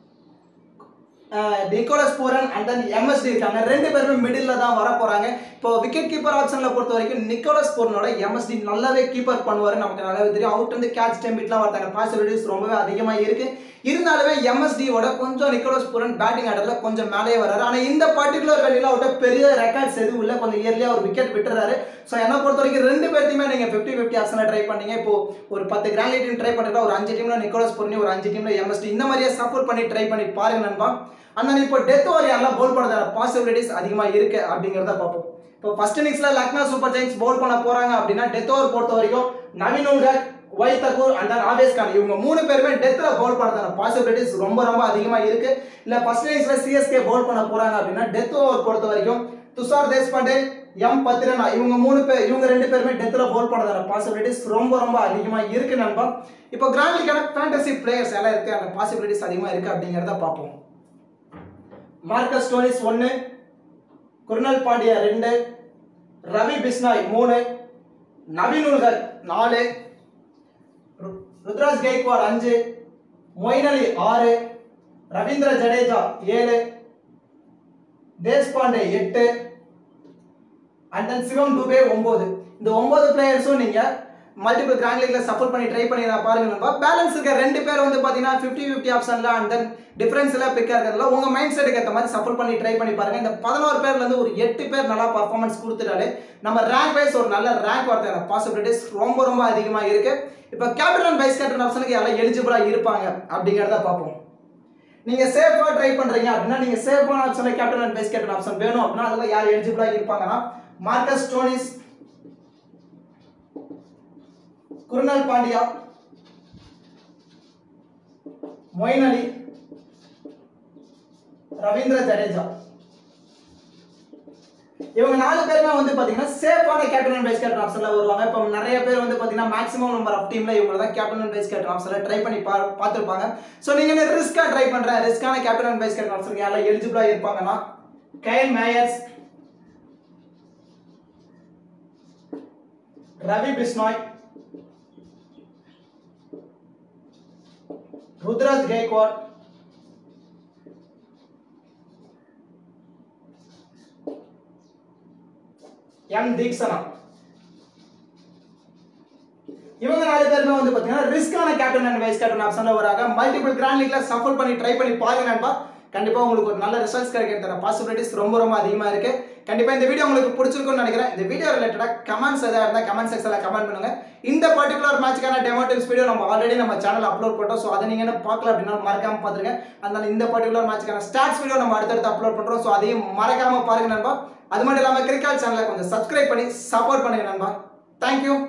Speaker 1: Nicholas Pooran and then MSD இருக்காங்க ரெண்டு பேருமே மிடில் தான் வர போறாங்க இப்போ விக்கெட் கீப்பர் ஆப்ஷன்ல பொறுத்த வரைக்கும் நிக்கோலஸ் பூரனோட எம்எஸ்டி நல்லாவே கீப்பர் பண்ணுவாரு நமக்கு நல்லாவே தெரியும் அவுட் வந்து கேட்ச் டெம்பிட்லாம் வரதான பாசிபிலிட்டிஸ் ரொம்பவே அதிகமாக இருக்கு இருந்தாலுமே எம்எஸ்டியோட கொஞ்சம் நிக்கோலஸ் பூரன் பேட்டிங் ஆடுறதுல கொஞ்சம் மேலே வராரு ஆனால் இந்த பர்டிகுலர் வெளியில அவர்கிட்ட பெரிய ரெக்கார்ட்ஸ் எதுவும் இல்லை கொஞ்சம் இயர்லியாக ஒரு விக்கெட் விட்டுறாரு ஸோ என்னை பொறுத்த வரைக்கும் ரெண்டு பேர்த்தையுமே நீங்கள் ஃபிஃப்டி ஃபிஃப்டி ஆப்ஷனில் ட்ரை பண்ணீங்க இப்போ ஒரு பத்து கிராண்ட் டீம் ட்ரை பண்ணிட்டா ஒரு அஞ்சு டீம்ல நிக்கோலஸ் பூரனி ஒரு அஞ்சு டீம்ல எம்எஸ்டி இந்த மாதிரியே சப்போர்ட் பண்ணி ட்ரை பண்ணி பாருங்க நண்பா ஆனால் இப்போ டெத் ஓவர் யாரெல்லாம் பவுல் பண்ணுறதான பாசிபிலிட்டிஸ் அதிகமாக இருக்கு அப்படிங்கிறத பார்ப்போம் இப்போ ஃபர்ஸ்ட் இன்னிங்ஸ்ல லக்னோ சூப்பர் ஜெயின்ஸ் பவுல் பண்ண போறாங்க அப்படின்னா டெத் ஓவர் பொறுத்த வரைக்கும் நவீன் உல்கர் வை தக்கூர் அண்ட் தென் ஆவேஸ் கான் இவங்க மூணு பேருமே டெத்ல பவுல் பண்ணுறதான பாசிபிலிட்டிஸ் ரொம்ப ரொம்ப அதிகமாக இருக்கு இல்ல ஃபர்ஸ்ட் இன்னிங்ஸ்ல சிஎஸ்கே பவுல் பண்ண போறாங்க அப்படின்னா டெத் ஓவர் பொறுத்த வரைக்கும் துஷார் தேஷ்பாண்டே எம் பத்திரனா இவங்க மூணு பேர் இவங்க ரெண்டு பேருமே டெத்ல பவுல் பண்ணுறதான பாசிபிலிட்டிஸ் ரொம்ப ரொம்ப அதிகமாக இருக்கு நண்பா இப்போ கிராண்ட் லீக்கான ஃபேண்டசி பிளேயர்ஸ் எல்லாம் இருக்கு அந்த பாசிபிலிட்டிஸ் அதிகமாக இருக்கு அப்படிங்கிறத பார்ப்போம் மார்க்கஸ் டோனிஸ் ஒன்று குருணல் பாண்டியா ரெண்டு ரவி பிஸ்னாய் மூணு நவீன் உல்கர் நாலு ரு- ருத்ராஜ் கெய்க்வாட் அஞ்சு மொயின் அலி ஆறு ரவீந்திர ஜடேஜா ஏழு தேஷ்பாண்டே எட்டு அண்ட் தென் சிவம் துபே ஒன்பது இந்த ஒன்பது பிளேயர்ஸும் நீங்க மல்டிபிள் கிராண்ட் லீக்ல சப்போர்ட் பண்ணி ட்ரை பண்ணி நான் பாருங்க நண்பா பேலன்ஸ் இருக்க ரெண்டு பேர் வந்து பாத்தீங்கன்னா ஃபிஃப்டி ஃபிஃப்டி ஆப்ஷன்ல அண்ட் தென் டிஃபரன்ஸ் எல்லாம் பிக்கா இருக்கிறதுல உங்க மைண்ட் செட்டுக்கு ஏற்ற மாதிரி சப்போர்ட் பண்ணி ட்ரை பண்ணி பாருங்க இந்த பதினோரு பேர்ல இருந்து ஒரு எட்டு பேர் நல்லா பர்ஃபார்மன்ஸ் கொடுத்துட்டாலே நம்ம ரேங்க் வைஸ் ஒரு நல்ல ரேங்க் வரதுக்கான பாசிபிலிட்டிஸ் ரொம்ப ரொம்ப அதிகமா இருக்கு இப்போ கேப்டன் அண்ட் வைஸ் கேப்டன் ஆப்ஷனுக்கு யாரெல்லாம் எலிஜிபிளா இருப்பாங்க அப்படிங்கிறத பார்ப்போம் நீங்க சேஃபா ட்ரை பண்றீங்க அப்படின்னா நீங்க சேஃபான ஆப்ஷன்ல captain and vice captain option வேணும் அப்படின்னா அதெல்லாம் யார் எலிஜிபிளா இருப்பாங்கன்னா Marcus Stoinis Krunal Pandya Moeen Ali Ravindra Jadeja இவங்க நாலு பேருமே வந்து பாத்தீங்கன்னா சேஃபான கேப்டன் அண்ட் வைஸ் கேப்டன் ஆப்ஷன்ல வருவாங்க இப்போ நிறைய பேர் வந்து பாத்தீங்கன்னா மேக்ஸிமம் நம்பர் ஆஃப் டீம்ல இவங்க தான் கேப்டன் அண்ட் வைஸ் கேப்டன் ஆப்ஷன்ல ட்ரை பண்ணி பா பார்த்துருப்பாங்க ஸோ நீங்க என்ன ரிஸ்கா ட்ரை பண்ற ரிஸ்கான கேப்டன் அண்ட் வைஸ் கேப்டன் ஆப்ஷனுக்கு யாரெல்லாம் எலிஜிபிளா இருப்பாங்கன்னா Kyle Mayers Ravi Bishnoi Ruturaj Gaikwad M Theekshana இவங்க நாலு பேருமே வந்து பாத்தீங்கன்னா ரிஸ்கான கேப்டன் அண்ட் வைஸ் கேப்டன் ஆப்ஷன்ல வராங்க மல்டிபிள் கிராண்ட் லீக்ல சஃபர் பண்ணி ட்ரை பண்ணி பாருங்க நண்பா கண்டிப்பா உங்களுக்கு ஒரு நல்ல ரிசல்ட்ஸ் கிடைக்கிறதுக்கான பாசிபிலிட்டிஸ் ரொம்ப ரொம்ப அதிகமா இருக்கு கண்டிப்பா இந்த வீடியோ உங்களுக்கு பிடிச்சிருக்கும்னு நினைக்கிறேன் இந்த வீடியோ ரிலேட்டடா கமெண்ட்ஸ் எதாவது இருந்தால் கமெண்ட் செக்ஷன்ல கமெண்ட் பண்ணுங்க இந்த பர்டிகுலர் மேட்ச்க்கான டெமோ டிப்ஸ் வீடியோ நம்ம ஆல்ரெடி நம்ம சேனல் அப்லோட் பண்ணிட்டோம் ஸோ அதை நீங்க என்ன பார்க்கல அப்படின்னா மறக்காம பார்த்துருங்க அதனால இந்த பர்டிகுலர் மேட்ச்க்கான ஸ்டாட்ஸ் வீடியோ நம்ம அடுத்தடுத்து அப்லோட் பண்றோம் ஸோ அதையும் மறக்காம பாருங்க நண்பா அது மட்டும் இல்லாமல் கிரிக்கெட் சேனலை கொஞ்சம் சப்ஸ்கிரைப் பண்ணி சப்போர்ட் பண்ணுங்க நண்பா தேங்க்யூ